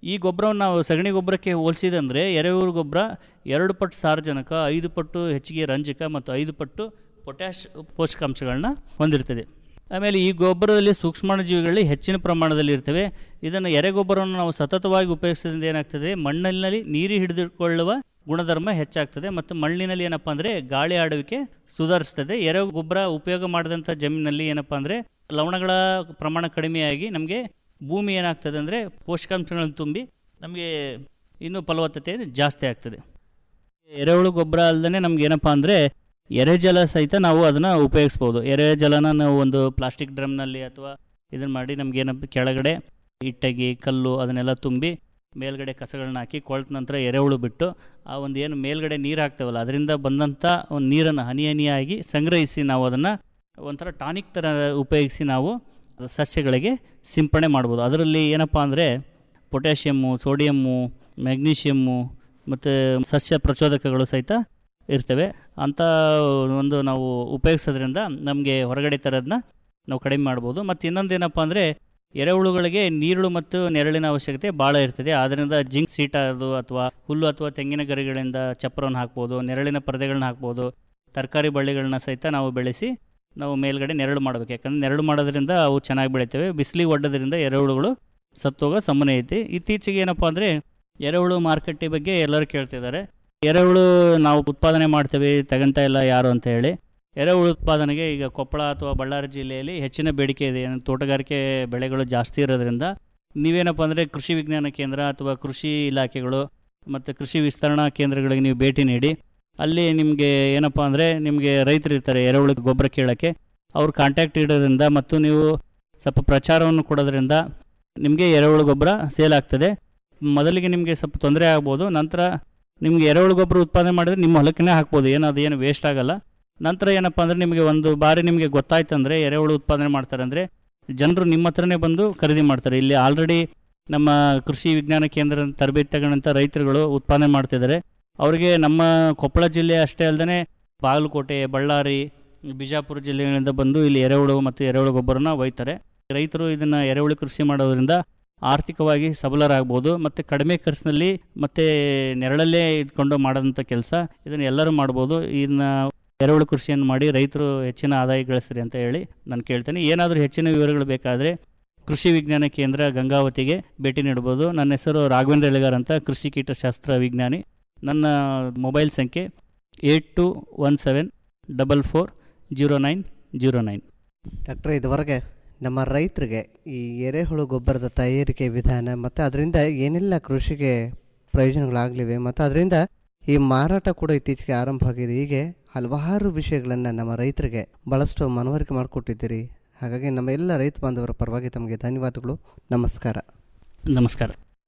ಈ ಗೊಬ್ಬರವನ್ನು ನಾವು ಸಗಣಿ ಗೊಬ್ಬರಕ್ಕೆ ಹೋಲಿಸಿದಂದರೆ ಎರೆಹುಳು ಗೊಬ್ಬರ ಎರಡು ಪಟ್ಟು ಸಾರಜನಕ ಐದು ಪಟ್ಟು ಹೆಚ್ಚಿಗೆ ರಂಜಕ ಮತ್ತು ಐದು ಪಟ್ಟು ಪೊಟ್ಯಾಶ್ ಪೋಷಕಾಂಶಗಳನ್ನ ಹೊಂದಿರ್ತದೆ ಆಮೇಲೆ ಈ ಗೊಬ್ಬರದಲ್ಲಿ ಸೂಕ್ಷ್ಮಾಣುಜೀವಿಗಳಲ್ಲಿ ಹೆಚ್ಚಿನ ಪ್ರಮಾಣದಲ್ಲಿ ಇರ್ತವೆ ಇದನ್ನು ಎರೆಗೊಬ್ಬರವನ್ನು ನಾವು ಸತತವಾಗಿ ಉಪಯೋಗಿಸೋದ್ರಿಂದ ಏನಾಗ್ತದೆ ಮಣ್ಣಿನಲ್ಲಿ ನೀರು ಹಿಡಿದುಕೊಳ್ಳುವ ಗುಣಧರ್ಮ ಹೆಚ್ಚಾಗ್ತದೆ ಮತ್ತು ಮಣ್ಣಿನಲ್ಲಿ ಏನಪ್ಪ ಅಂದರೆ ಗಾಳಿ ಆಡುವಿಕೆ ಸುಧಾರಿಸ್ತದೆ ಎರೆ ಗೊಬ್ಬರ ಉಪಯೋಗ ಮಾಡಿದಂಥ ಜಮೀನಿನಲ್ಲಿ ಏನಪ್ಪ ಅಂದರೆ ಲವಣಗಳ ಪ್ರಮಾಣ ಕಡಿಮೆಯಾಗಿ ನಮಗೆ ಭೂಮಿ ಏನಾಗ್ತದೆ ಅಂದರೆ ಪೋಷಕಾಂಶಗಳನ್ನು ತುಂಬಿ ನಮಗೆ ಇನ್ನೂ ಫಲವತ್ತತೆ ಜಾಸ್ತಿ ಆಗ್ತದೆ ಎರೆಹುಳು ಗೊಬ್ಬರ ಅಲ್ಲದೆ ನಮ್ಗೆ ಏನಪ್ಪ ಅಂದರೆ ಎರೆಜಲ ಸಹಿತ ನಾವು ಅದನ್ನು ಉಪಯೋಗಿಸ್ಬೋದು ಎರೆಜಲನ ನಾವು ಒಂದು ಪ್ಲಾಸ್ಟಿಕ್ ಡ್ರಮ್ನಲ್ಲಿ ಅಥವಾ ಇದನ್ನು ಮಾಡಿ ನಮ್ಗೆ ಏನಪ್ಪ ಕೆಳಗಡೆ ಇಟ್ಟಗಿ ಕಲ್ಲು ಅದನ್ನೆಲ್ಲ ತುಂಬಿ ಮೇಲ್ಗಡೆ ಕಸಗಳನ್ನ ಹಾಕಿ ಕೊಳ್ತ ನಂತರ ಎರೆಹುಳು ಬಿಟ್ಟು ಆ ಒಂದು ಏನು ಮೇಲ್ಗಡೆ ನೀರು ಹಾಕ್ತೇವಲ್ಲ ಅದರಿಂದ ಬಂದಂಥ ಒಂದು ನೀರನ್ನು ಹನಿ ಹನಿಯಾಗಿ ಸಂಗ್ರಹಿಸಿ ನಾವು ಅದನ್ನು ಒಂಥರ ಟಾನಿಕ್ ಥರ ಉಪಯೋಗಿಸಿ ನಾವು ಸಸ್ಯಗಳಿಗೆ ಸಿಂಪಡಣೆ ಮಾಡ್ಬೋದು ಅದರಲ್ಲಿ ಏನಪ್ಪ ಅಂದರೆ ಪೊಟ್ಯಾಷಿಯಮ್ಮು ಸೋಡಿಯಮ್ಮು ಮ್ಯಾಗ್ನೀಷಿಯಮ್ಮು ಮತ್ತು ಸಸ್ಯ ಪ್ರಚೋದಕಗಳು ಸಹಿತ ಇರ್ತವೆ ಅಂಥ ಒಂದು ನಾವು ಉಪಯೋಗಿಸೋದ್ರಿಂದ ನಮಗೆ ಹೊರಗಡೆ ತರೋದನ್ನ ನಾವು ಕಡಿಮೆ ಮಾಡ್ಬೋದು ಮತ್ತು ಇನ್ನೊಂದು ಏನಪ್ಪ ಅಂದರೆ ಎರೆಹುಳುಗಳಿಗೆ ನೀರುಳು ಮತ್ತು ನೆರಳಿನ ಅವಶ್ಯಕತೆ ಭಾಳ ಇರ್ತದೆ ಆದ್ದರಿಂದ ಜಿಂಕ್ ಸೀಟ ಅದು ಅಥವಾ ಹುಲ್ಲು ಅಥವಾ ತೆಂಗಿನ ಗರಿಗಳಿಂದ ಚಪ್ಪರವನ್ನು ಹಾಕ್ಬೋದು ನೆರಳಿನ ಪರದೆಗಳನ್ನ ಹಾಕ್ಬೋದು ತರಕಾರಿ ಬಳ್ಳಿಗಳನ್ನ ಸಹಿತ ನಾವು ಬೆಳೆಸಿ ನಾವು ಮೇಲ್ಗಡೆ ನೆರಳು ಮಾಡಬೇಕು ಯಾಕಂದರೆ ನೆರಳು ಮಾಡೋದ್ರಿಂದ ಅವು ಚೆನ್ನಾಗಿ ಬೆಳಿತವೆ ಬಿಸಿಲಿಗೆ ಒಡ್ಡೋದ್ರಿಂದ ಎರೆಹುಳುಗಳು ಸತ್ತೋಗೋ ಸಂಭವ ಐತಿ ಇತ್ತೀಚೆಗೆ ಏನಪ್ಪ ಅಂದರೆ ಎರೆಹುಳು ಮಾರ್ಕೆಟಿ ಬಗ್ಗೆ ಎಲ್ಲರೂ ಕೇಳ್ತಿದ್ದಾರೆ ಎರೆಹುಳು ನಾವು ಉತ್ಪಾದನೆ ಮಾಡ್ತೇವೆ ತಗೊಂತ ಇಲ್ಲ ಯಾರು ಅಂತ ಹೇಳಿ ಎರೆಹುಳು ಉತ್ಪಾದನೆಗೆ ಈಗ ಕೊಪ್ಪಳ ಅಥವಾ ಬಳ್ಳಾರಿ ಜಿಲ್ಲೆಯಲ್ಲಿ ಹೆಚ್ಚಿನ ಬೇಡಿಕೆ ಇದೆ ಏನು ತೋಟಗಾರಿಕೆ ಬೆಳೆಗಳು ಜಾಸ್ತಿ ಇರೋದ್ರಿಂದ ನೀವೇನಪ್ಪ ಅಂದರೆ ಕೃಷಿ ವಿಜ್ಞಾನ ಕೇಂದ್ರ ಅಥವಾ ಕೃಷಿ ಇಲಾಖೆಗಳು ಮತ್ತು ಕೃಷಿ ವಿಸ್ತರಣಾ ಕೇಂದ್ರಗಳಿಗೆ ನೀವು ಭೇಟಿ ನೀಡಿ ಅಲ್ಲಿ ನಿಮಗೆ ಏನಪ್ಪ ಅಂದರೆ ನಿಮಗೆ ರೈತರು ಇರ್ತಾರೆ ಎರೆಹುಳು ಗೊಬ್ಬರ ಕೇಳೋಕ್ಕೆ ಅವ್ರ ಕಾಂಟ್ಯಾಕ್ಟ್ ಇಡೋದ್ರಿಂದ ಮತ್ತು ನೀವು ಸ್ವಲ್ಪ ಪ್ರಚಾರವನ್ನು ಕೊಡೋದ್ರಿಂದ ನಿಮಗೆ ಎರೆಹುಳು ಗೊಬ್ಬರ ಸೇಲ್ ಆಗ್ತದೆ ಮೊದಲಿಗೆ ನಿಮಗೆ ಸ್ವಲ್ಪ ತೊಂದರೆ ಆಗ್ಬೋದು ನಂತರ ನಿಮಗೆ ಎರೆಹುಳು ಗೊಬ್ಬರ ಉತ್ಪಾದನೆ ಮಾಡಿದ್ರೆ ನಿಮ್ಮ ಹೊಲಕ್ಕೇ ಹಾಕ್ಬೋದು ಏನು ಅದು ಏನು ವೇಸ್ಟ್ ಆಗಲ್ಲ ನಂತರ ಏನಪ್ಪ ಅಂದರೆ ನಿಮಗೆ ಒಂದು ಬಾರಿ ನಿಮಗೆ ಗೊತ್ತಾಯ್ತು ಅಂದರೆ ಎರೆಹುಳು ಉತ್ಪಾದನೆ ಮಾಡ್ತಾರೆ ಅಂದರೆ ಜನರು ನಿಮ್ಮ ಹತ್ರನೇ ಬಂದು ಖರೀದಿ ಮಾಡ್ತಾರೆ ಇಲ್ಲಿ ಆಲ್ರೆಡಿ ನಮ್ಮ ಕೃಷಿ ವಿಜ್ಞಾನ ಕೇಂದ್ರ ತರಬೇತಿ ತಗೊಂಡಂಥ ರೈತರುಗಳು ಉತ್ಪಾದನೆ ಮಾಡ್ತಿದ್ದಾರೆ ಅವರಿಗೆ ನಮ್ಮ ಕೊಪ್ಪಳ ಜಿಲ್ಲೆ ಅಷ್ಟೇ ಅಲ್ಲದೆ ಬಾಗಲಕೋಟೆ ಬಳ್ಳಾರಿ ಬಿಜಾಪುರ ಜಿಲ್ಲೆಗಳಿಂದ ಬಂದು ಇಲ್ಲಿ ಎರೆಹುಳು ಮತ್ತು ಎರೆಹುಳು ಗೊಬ್ಬರನ ಒಯ್ತಾರೆ ರೈತರು ಇದನ್ನು ಎರೆಹುಳು ಕೃಷಿ ಮಾಡೋದ್ರಿಂದ ಆರ್ಥಿಕವಾಗಿ ಸಬಲರಾಗ್ಬೋದು ಮತ್ತು ಕಡಿಮೆ ಖರ್ಚಿನಲ್ಲಿ ಮತ್ತು ನೆರಳಲ್ಲೇ ಇದ್ಕೊಂಡು ಮಾಡೋಂಥ ಕೆಲಸ ಇದನ್ನು ಎಲ್ಲರೂ ಮಾಡ್ಬೋದು ಇದನ್ನ ಎರೆಹುಳು ಕೃಷಿಯನ್ನು ಮಾಡಿ ರೈತರು ಹೆಚ್ಚಿನ ಆದಾಯ ಗಳಿಸ್ರಿ ಅಂತ ಹೇಳಿ ನಾನು ಕೇಳ್ತೇನೆ ಏನಾದರೂ ಹೆಚ್ಚಿನ ವಿವರಗಳು ಬೇಕಾದರೆ ಕೃಷಿ ವಿಜ್ಞಾನ ಕೇಂದ್ರ ಗಂಗಾವತಿಗೆ ಭೇಟಿ ನೀಡ್ಬೋದು ನನ್ನ ಹೆಸರು ರಾಘವೇಂದ್ರ ಎಲೆಗಾರ್ ಅಂತ ಕೃಷಿ ಕೀಟಶಾಸ್ತ್ರ ವಿಜ್ಞಾನಿ ನನ್ನ ಮೊಬೈಲ್ ಸಂಖ್ಯೆ eight two one seven double four zero nine zero nine
ಡಾಕ್ಟ್ರೆ ಇದುವರೆಗೆ ನಮ್ಮ ರೈತರಿಗೆ ಈ ಎರೆಹುಳು ಗೊಬ್ಬರದ ತಯಾರಿಕೆ ವಿಧಾನ ಮತ್ತು ಅದರಿಂದ ಏನೆಲ್ಲ ಕೃಷಿಗೆ ಪ್ರಯೋಜನಗಳಾಗಲಿವೆ ಮತ್ತು ಅದರಿಂದ ಈ ಮಾರಾಟ ಕೂಡ ಇತ್ತೀಚೆಗೆ ಆರಂಭ ಆಗಿದೆ ಹೀಗೆ ಹಲವಾರು ವಿಷಯಗಳನ್ನು ನಮ್ಮ ರೈತರಿಗೆ ಭಾಳಷ್ಟು ಮನವರಿಕೆ ಮಾಡಿಕೊಟ್ಟಿದ್ದೀರಿ ಹಾಗಾಗಿ ನಮ್ಮ ಎಲ್ಲ ರೈತ ಬಾಂಧವರ ಪರವಾಗಿ ತಮಗೆ ಧನ್ಯವಾದಗಳು ನಮಸ್ಕಾರ
ನಮಸ್ಕಾರ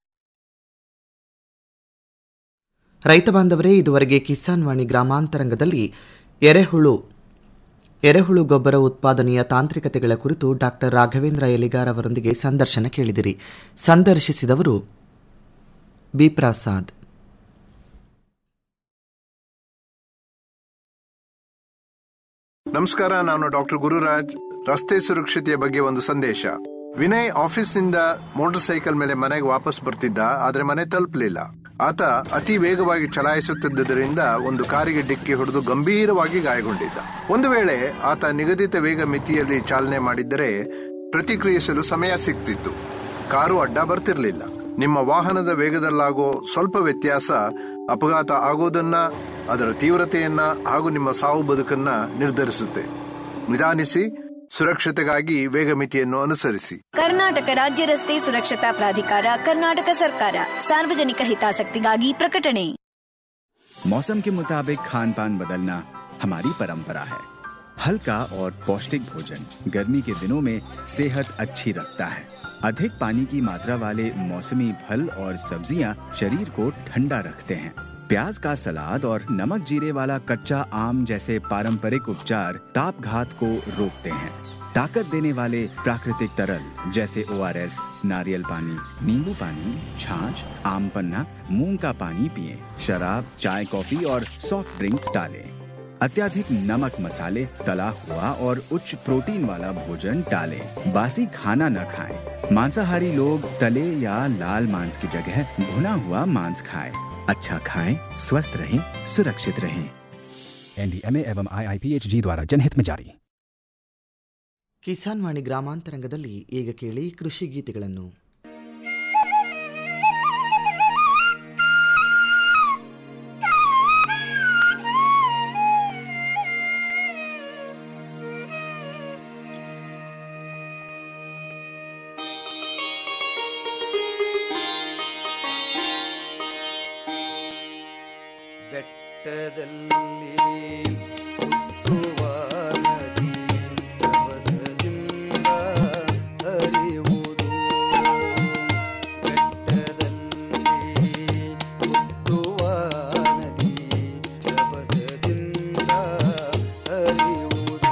ರೈತ ಬಾಂಧವರೇ ಇದುವರೆಗೆ ಕಿಸಾನ್ ವಾಣಿ ಗ್ರಾಮಾಂತರಂಗದಲ್ಲಿ ಎರೆಹುಳು ಎರೆಹುಳು ಗೊಬ್ಬರ ಉತ್ಪಾದನೆಯ ತಾಂತ್ರಿಕತೆಗಳ ಕುರಿತು ಡಾಕ್ಟರ್ ರಾಘವೇಂದ್ರ ಎಲಿಗಾರ್ ಅವರೊಂದಿಗೆ ಸಂದರ್ಶನ ಕೇಳಿದಿರಿ ಸಂದರ್ಶಿಸಿದವರು ಬಿ ಪ್ರಸಾದ್
ನಮಸ್ಕಾರ ನಾನು ಡಾಕ್ಟರ್ ಗುರುರಾಜ್ ರಸ್ತೆ ಸುರಕ್ಷತೆಯ ಬಗ್ಗೆ ಒಂದು ಸಂದೇಶ ವಿನಯ್ ಆಫೀಸ್ನಿಂದ ಮೋಟಾರ್ ಸೈಕಲ್ ಮೇಲೆ ಮನೆಗೆ ವಾಪಸ್ ಬರ್ತಿದ್ದ ಆದ್ರೆ ಮನೆ ತಲುಪಲಿಲ್ಲ ಆತ ಅತಿ ವೇಗವಾಗಿ ಚಲಾಯಿಸುತ್ತಿದ್ದರಿಂದ ಒಂದು ಕಾರಿಗೆ ಡಿಕ್ಕಿ ಹೊಡೆದು ಗಂಭೀರವಾಗಿ ಗಾಯಗೊಂಡಿದ್ದ ಒಂದು ವೇಳೆ ಆತ ನಿಗದಿತ ವೇಗ ಮಿತಿಯಲ್ಲಿ ಚಾಲನೆ ಮಾಡಿದ್ದರೆ ಪ್ರತಿಕ್ರಿಯಿಸಲು ಸಮಯ ಸಿಗ್ತಿತ್ತು ಕಾರು ಅಡ್ಡ ಬರ್ತಿರ್ಲಿಲ್ಲ ನಿಮ್ಮ ವಾಹನದ ವೇಗದಲ್ಲಾಗೋ ಸ್ವಲ್ಪ ವ್ಯತ್ಯಾಸ ಅಪಘಾತ ಆಗೋದನ್ನ ಅದರ ತೀವ್ರತೆಯನ್ನ ಹಾಗೂ ನಿಮ್ಮ ಸಾವು ಬದುಕನ್ನ ನಿರ್ಧರಿಸುತ್ತೆ ನಿಧಾನಿಸಿ ಸುರಕ್ಷತೆಗಾಗಿ ವೇಗ ಮಿತಿಯನ್ನು ಅನುಸರಿಸಿ
ಕರ್ನಾಟಕ ರಾಜ್ಯ ರಸ್ತೆ ಸುರಕ್ಷತಾ ಪ್ರಾಧಿಕಾರ ಕರ್ನಾಟಕ ಸರ್ಕಾರ ಸಾರ್ವಜನಿಕ ಹಿತಾಸಕ್ತಿಗಾಗಿ ಪ್ರಕಟಣೆ
मौसम के मुताबिक खान पान बदलना हमारी परंपरा है हल्का और पौष्टिक भोजन गर्मी के दिनों में सेहत अच्छी रखता है अधिक पानी की मात्रा वाले मौसमी फल और सब्जियां शरीर को ठंडा रखते हैं प्याज का सलाद और नमक जीरे वाला कच्चा आम जैसे पारंपरिक उपचार ताप घात को रोकते हैं ताकत देने वाले प्राकृतिक तरल जैसे ओ नारियल पानी नींबू पानी छाछ आम पन्ना मूंग का पानी पिए शराब चाय कॉफी और सॉफ्ट ड्रिंक टालें अत्याधिक नमक मसाले तला हुआ और उच्च प्रोटीन वाला भोजन टालें बासी खाना न खाएं मांसाहारी लोग तले या लाल मांस की जगह भुना हुआ मांस खाएं अच्छा खाएं स्वस्थ रहें सुरक्षित रहें
एनडीएमए एवं आईआईपीएचजी द्वारा जनहित में जारी
ಕಿಸಾನ್ ವಾಣಿ ಗ್ರಾಮಾಂತರಂಗದಲ್ಲಿ ಈಗ ಕೇಳಿ ಕೃಷಿ ಗೀತೆಗಳನ್ನು
ಬೆಟ್ಟದಲ್ಲಿ ಹುಟ್ಟುವ ನದಿ ರಭಸದಿಂದ ಹರಿಯುವುದು ಬೆಟ್ಟದಲ್ಲಿ ಹುಟ್ಟುವ ನದಿ ರಭಸದಿಂದ ಹರಿಯುವುದು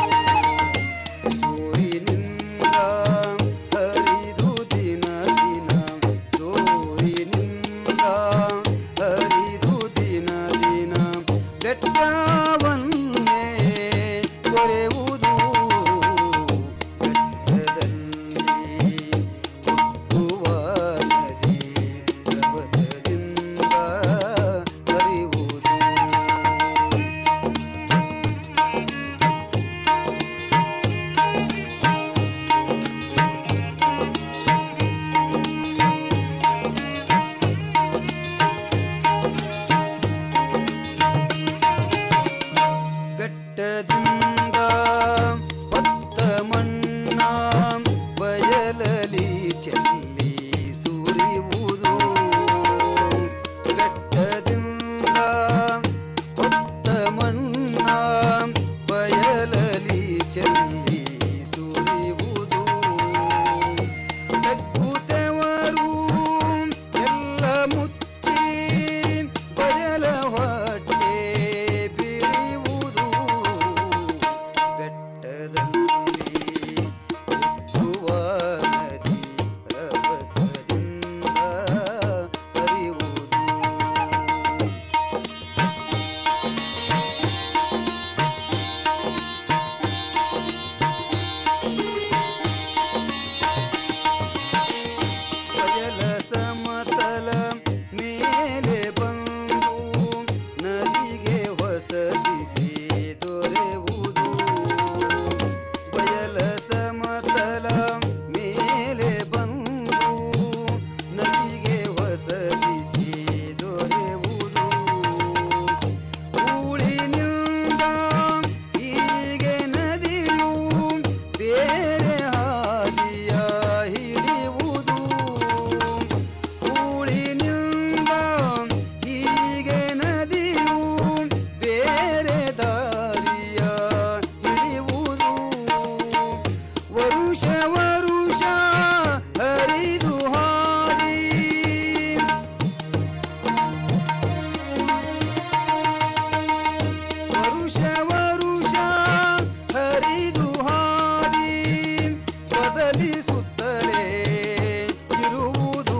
ಜೋರಿನಿಂದ ಹರಿದು ದಿನ ದಿನ ಜೋರಿನಿಂದ ಹರಿದು ದಿನ ದಿನ ಬೆಟ್ಟವನ್ನೇ ಕೊರೆಯುವುದು ಬೆಟ್ಟದಲ್ಲಿ ಹುಟ್ಟುವ ನದಿ ರಭಸದಿಂದ ಹರಿಯುವುದು ಬೆಟ್ಟದಿಂದ ಹೊತ್ತ ಮಣ್ಣ ಬಯಲಲಿ ಚೆಲ್ಲಿ ಸುರಿಯುವುದು ಬೆಟ್ಟದಿಂದ ಹೊತ್ತ ಮಣ್ಣ ಬಯಲಲಿ ಚೆಲ್ಲಿ ಸುರಿಯುವುದು ತಗ್ಗುತ್ತವರು ಎಲ್ಲ ಮುಚ್ಚಿ ಬಯಲ ಹೊಟ್ಟೆ ಬಿರಿಯುವುದು ಬೆಟ್ಟದಲ್ಲಿ ಹುಟ್ಟುವ ನದಿ ರಭಸದಿಂದ ಹರಿಯುವುದು ಬಯಲ ಸಮತಲ ಮೇಲೆ ಬಂದು ನದಿಗೆ ಹೊಸದಿಸಿ ದೊರೆಯುವುದು ಬಯಲ ಸಮತಲ ಮೇಲೆ ಬಂದು ನದಿಗೆ ಹೊಸದಿಸಿ ದೊರೆಯುವುದು ಊಳಿನಿಂದ ಹೀಗೆ ನದಿಯು ಬೇರೆ ಹಾದಿಯ ಹಿಡಿಯುವುದು ಊಳಿನಿಂದ ಹೀಗೆ ನದಿಯು ಬೇರೆ ದಾರಿಯ ಹಿಡಿಯುವುದು ವರುಷ ವರುಷ ಹರಿದು ಹಾದಿ ವರುಷ ವರುಷ ಹರಿದು ಹಾದಿ ಬದಲಿಸುತ್ತಲೇ ಇರುವುದು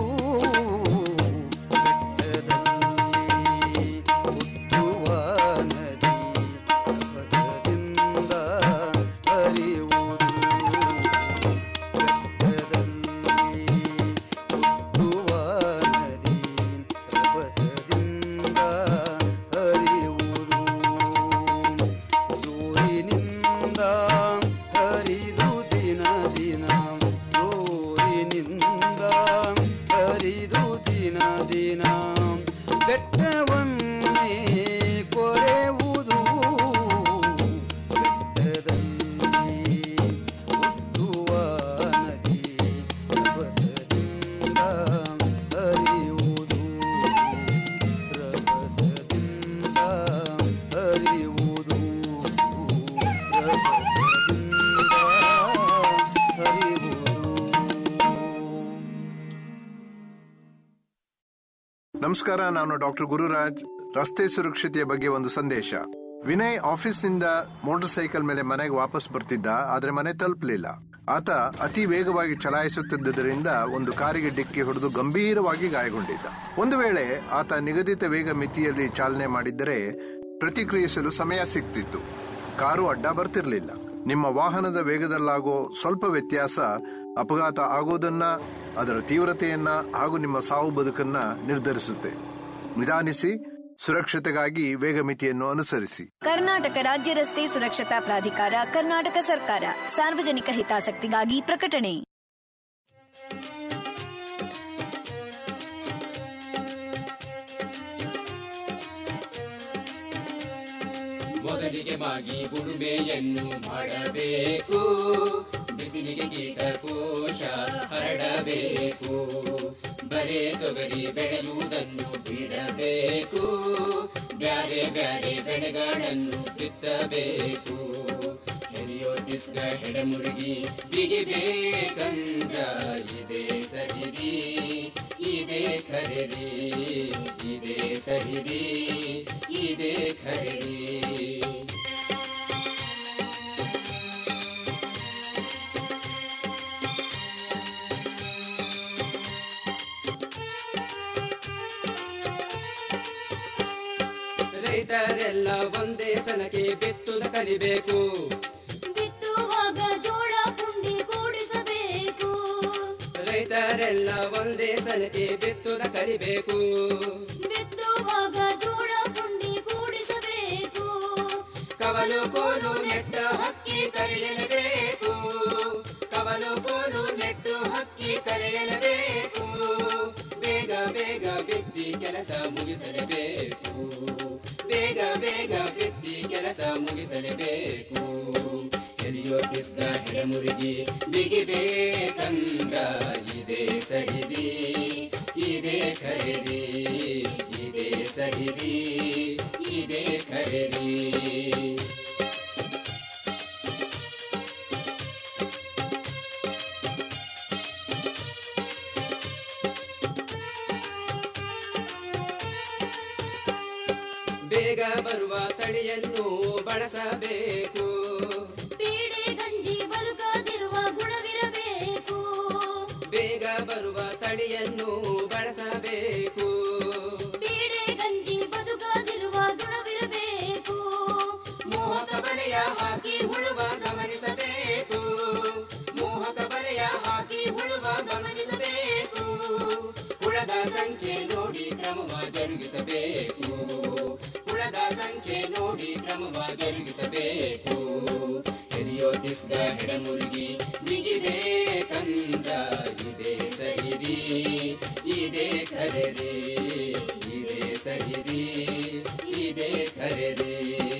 ಬೆಟ್ಟದಲ್ಲಿ ಹುಟ್ಟುವ ನದಿ ರಭಸದಿಂದ ಹರಿಯುವುದು ಬೆಟ್ಟದಲ್ಲಿ ಹುಟ್ಟುವ ನದಿ ರಭಸದಿಂದ ಹರಿಯುವುದು ಜೋರಿನಿಂದ ಹರಿದು ದಿನ ದಿನ ಜೋರಿನಿಂದ ಹರಿದು ದಿನ ದಿನ ಬೆಟ್ಟವನ್ನೇ ಕೊರೆಯುವುದು ಬೆಟ್ಟದಲ್ಲಿ ಹುಟ್ಟುವ ನದಿ ರಭಸದಿಂದ ಹರಿಯುವುದು ರಭಸದಿಂದ ಹರಿಯುವುದು ರಭಸದಿಂದ ಹರಿಯುವುದು
ನಮಸ್ಕಾರ ನಾನು ಡಾಕ್ಟರ್ ಗುರುರಾಜ್ ರಸ್ತೆ ಸುರಕ್ಷತೆಯ ಬಗ್ಗೆ ಒಂದು ಸಂದೇಶ ವಿನಯ್ ಆಫೀಸ್ನಿಂದ ಮೋಟಾರ್ ಸೈಕಲ್ ಮೇಲೆ ಮನೆಗೆ ವಾಪಸ್ ಬರ್ತಿದ್ದ ಆದ್ರೆ ಮನೆ ತಲುಪಲಿಲ್ಲ ಆತ ಅತಿ ವೇಗವಾಗಿ ಚಲಾಯಿಸುತ್ತಿದ್ದರಿಂದ ಒಂದು ಕಾರಿಗೆ ಡಿಕ್ಕಿ ಹೊಡೆದು ಗಂಭೀರವಾಗಿ ಗಾಯಗೊಂಡಿದ್ದ ಒಂದು ವೇಳೆ ಆತ ನಿಗದಿತ ವೇಗ ಮಿತಿಯಲ್ಲಿ ಚಾಲನೆ ಮಾಡಿದ್ದರೆ ಪ್ರತಿಕ್ರಿಯಿಸಲು ಸಮಯ ಸಿಗ್ತಿತ್ತು ಕಾರು ಅಡ್ಡ ಬರ್ತಿರ್ಲಿಲ್ಲ ನಿಮ್ಮ ವಾಹನದ ವೇಗದಲ್ಲಾಗೋ ಸ್ವಲ್ಪ ವ್ಯತ್ಯಾಸ ಅಪಘಾತ ಆಗೋದನ್ನ ಅದರ ತೀವ್ರತೆಯನ್ನ ಹಾಗೂ ನಿಮ್ಮ ಸಾವು ಬದುಕನ್ನ ನಿರ್ಧರಿಸುತ್ತೆ ನಿಧಾನಿಸಿ ಸುರಕ್ಷತೆಗಾಗಿ ವೇಗ ಮಿತಿಯನ್ನು ಅನುಸರಿಸಿ
ಕರ್ನಾಟಕ ರಾಜ್ಯ ರಸ್ತೆ ಸುರಕ್ಷತಾ ಪ್ರಾಧಿಕಾರ ಕರ್ನಾಟಕ ಸರ್ಕಾರ ಸಾರ್ವಜನಿಕ ಹಿತಾಸಕ್ತಿಗಾಗಿ ಪ್ರಕಟಣೆ
ಮೊದಲಿಗೆ ಮಾಗಿ ಉಳುಮೆಯನ್ನು ಮಾಡಬೇಕು ಬಿಸಿಲಿಗೆ ಕೀಟಕೋಶ ಹರಡಬೇಕು ಬರೇ ತೊಗರಿ ಬೆಳೆಯುವುದನ್ನು ಬಿಡಬೇಕು ಬ್ಯಾರೆ ಬ್ಯಾರೆ ಬೆಳೆಗಳನ್ನು ಬಿತ್ತಬೇಕು ಹೆರಿಯೋ ತಿಸ್ಗ ಹೆಡಮುರುಗಿ ಬಿಗಿಬೇಕಂದ್ರ ಇದೇ ಸರಿರಿ ಇದೇ ಖರೀರಿ ಇದೇ ಸರಿರಿ ಇದೇ ಖರೀರಿ ರೈತರೆಲ್ಲ ಒಂದೇ ಸನಕ್ಕೆ ಬಿತ್ತುದ ಕಲಿಬೇಕು
ಬಿತ್ತುವಾಗ ಜೋಳ ಪುಂಡಿ ಕೂಡಿಸಬೇಕು
ರೈತರೆಲ್ಲ ಒಂದೇ ಸನಕ್ಕೆ ಬಿತ್ತುದ ಕಲಿಬೇಕು
ಬಿತ್ತುವಾಗ ಜೋಳ ಪುಂಡಿ ಕೂಡಿಸಬೇಕು
ಕವಲು ಕೋಲು ನೆಟ್ಟ ಹಕ್ಕಿ ಕರೆಯಲೇಬೇಕು ಕವಲು ಕೋಲು ನೆಟ್ಟು ಹಕ್ಕಿ ಕರೆಯಲೇಬೇಕು ಬೇಗ ಬೇಗ ಬಿತ್ತಿ ಕೆಲಸ ಮುಗಿಸಲೇಬೇಕು ಬೇಗ ಬೇಗ ಬಿತ್ತಿ ಕೆಲಸ ಮುಗಿಸಲೇಬೇಕು ಎಲಿಯೋ ಕಿಸ್ಗ ಹೆಡಮುರುಗಿ ಬಿಗಿಬೇಕಂದ್ರ ಇದೇ ಸರಿರಿ ಇದೇ ಖರೀರಿ ಇದೇ ಸರಿರಿ ಇದೇ ಖರೀರಿ ಬೇಗ ಬರುವ ತಳಿಯನ್ನು ಬಳಸಬೇಕು
ಪೀಡೆ ಗಂಜಿ ಬದುಕದಿರುವ ಗುಣವಿರಬೇಕು
ಬೇಗ ಬರುವ ತಳಿಯನ್ನು ಬಳಸಬೇಕು
ಪೀಡೆ ಗಂಜಿ ಬದುಕದಿರುವ ಗುಣವಿರಬೇಕು
ಮೋಹಕ ಬರೆಯ ಹಾಕಿ ಉಳುವ ಗಮನಿಸಬೇಕು ಮೋಹಕ ಬರೆಯ ಹಾಕಿ ಉಳುವ ಗಮನಿಸಬೇಕು ಹುಳದ ಸಂಖ್ಯೆ ನೋಡಿ ಕ್ರಮವ ಜರುಗಿಸಬೇಕು ಹುಳದ ಸಂಖ್ಯೆ ನೋಡಿ ಕ್ರಮವ ಜರುಗಿಸಬೇಕು ಎಲಿಯೋ ತಿಸ್ಗ ಹೆಡಮುರುಗಿ ಬಿಗಿಬೇಕಂದ್ರ ಇದೇ ಸಹಿರಿ ಇದೇ ಖರೀರಿ ಇದೇ ಸಹಿರಿ ಇದೇ ಖರೀರಿ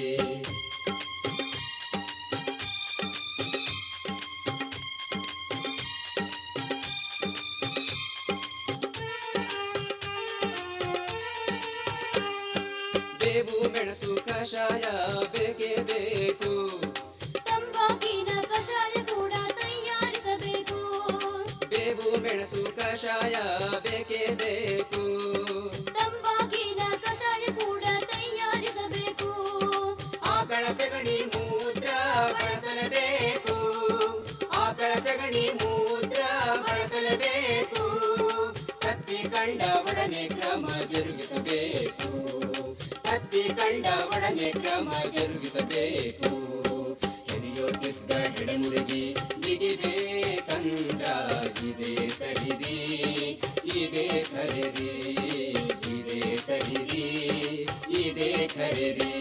ಬೇವು ಮೆಣಸು ಕಷಾಯ ಬೇಕೇ ಬೇಕು
ತಂಬಾಕಿನ ಕಷಾಯ ಕೂಡ ತಯಾರಿಸಬೇಕು
ಬೇವು ಮೆಣಸು ಕಷಾಯ ಬೇಕೇ ಬೇಕು
ತಂಬಾಕಿನ ಕಷಾಯ ಕೂಡ ತಯಾರಿಸಬೇಕು
ಆಕಳ ಸಗಣಿ ಮೂತ್ರ ಬಳಸಲೇಬೇಕು ಆಕಳ ಸಗಣಿ ಮೂತ್ರ ಬಳಸಲೇಬೇಕು ಕತ್ತಿ ಕಂಡ ಒಡನೆ ಕ್ರಮ ಜರುಗಿಸಬೇಕು ಕತ್ತಿ ಕಂಡ ಒಡನೆ ಕ್ರಮ ಜರುಗಿಸಬೇಕು ಎಲಿಯೋ ತಿಸ್ಗ ಹೆಡಮುರುಗಿ ಬಿಗಿಬೇಕಂದ್ರ ಇದೇ ಸರಿರಿ ಇದೇ ಖರೀರಿ ಇದೇ ಸರಿರಿ ಇದೇ ಖರೀರಿ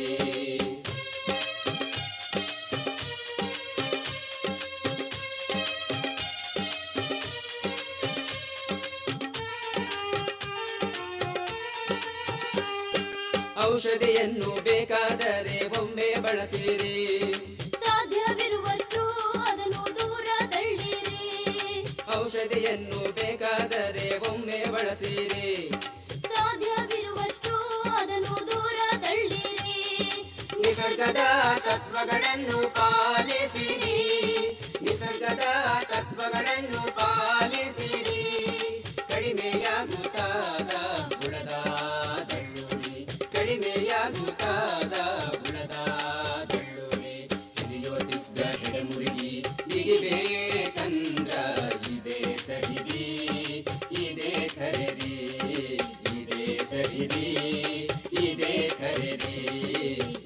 ಔಷಧಿಯನ್ನು ಬೇಕಾದರೆ ಒಮ್ಮೆ ಬಳಸಿರಿ
ಸಾಧ್ಯವಿರುವಷ್ಟು ಅದನ್ನು ದೂರ ತಳ್ಳಿರಿ
ಔಷಧಿಯನ್ನು ಬೇಕಾದರೆ ಒಮ್ಮೆ ಬಳಸಿರಿ
ಸಾಧ್ಯವಿರುವಷ್ಟು ಅದನ್ನು ದೂರ ತಳ್ಳಿರಿ
ನಿಸರ್ಗದ ತತ್ವಗಳನ್ನು ಪಾಲಿಸಿರಿ ನಿಸರ್ಗದ ತತ್ವಗಳನ್ನು ಪಾಲಿಸಿರಿ ಕಡಿಮೆಯಾಗುತ್ತಾದ ಬುಡದ ದಳ್ಳುರಿ ಕಡಿಮೆಯಾಗುತ್ತಾದ ಬುಡದ ದಳ್ಳುರಿ ಹಿರಿಯೋ ತಿಸ್ಗ ಹೆಡಮುರುಗಿ ಬಿಗಿಬೇಕಂದ್ರ ಇದೇ ಸರಿರಿ ಇದೇ ಖರೀರಿ ಇದೇ ಸರಿರಿ ಇದೇ ಖರೀರಿ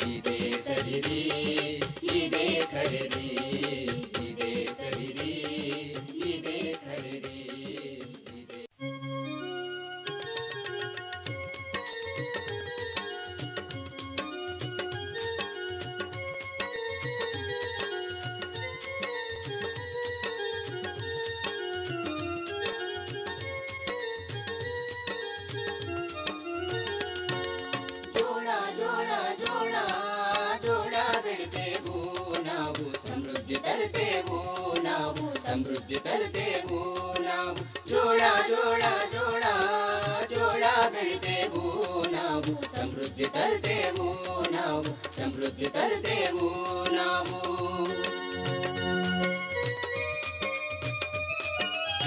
ಸಮೃದ್ಧಿ ತರುತ್ತೇವು ನಾವು ಸಮೃದ್ಧಿ ತರುತ್ತೇವು ನಾವು ಜೋಳ ಜೋಳ ಜೋಳ ಜೋಳ ಬೆಳಿತೇವು ನಾವು ಸಮೃದ್ಧಿ ತರುತ್ತೇವು ನಾವು ಸಮೃದ್ಧಿ ತರುತ್ತೇವು ನಾವು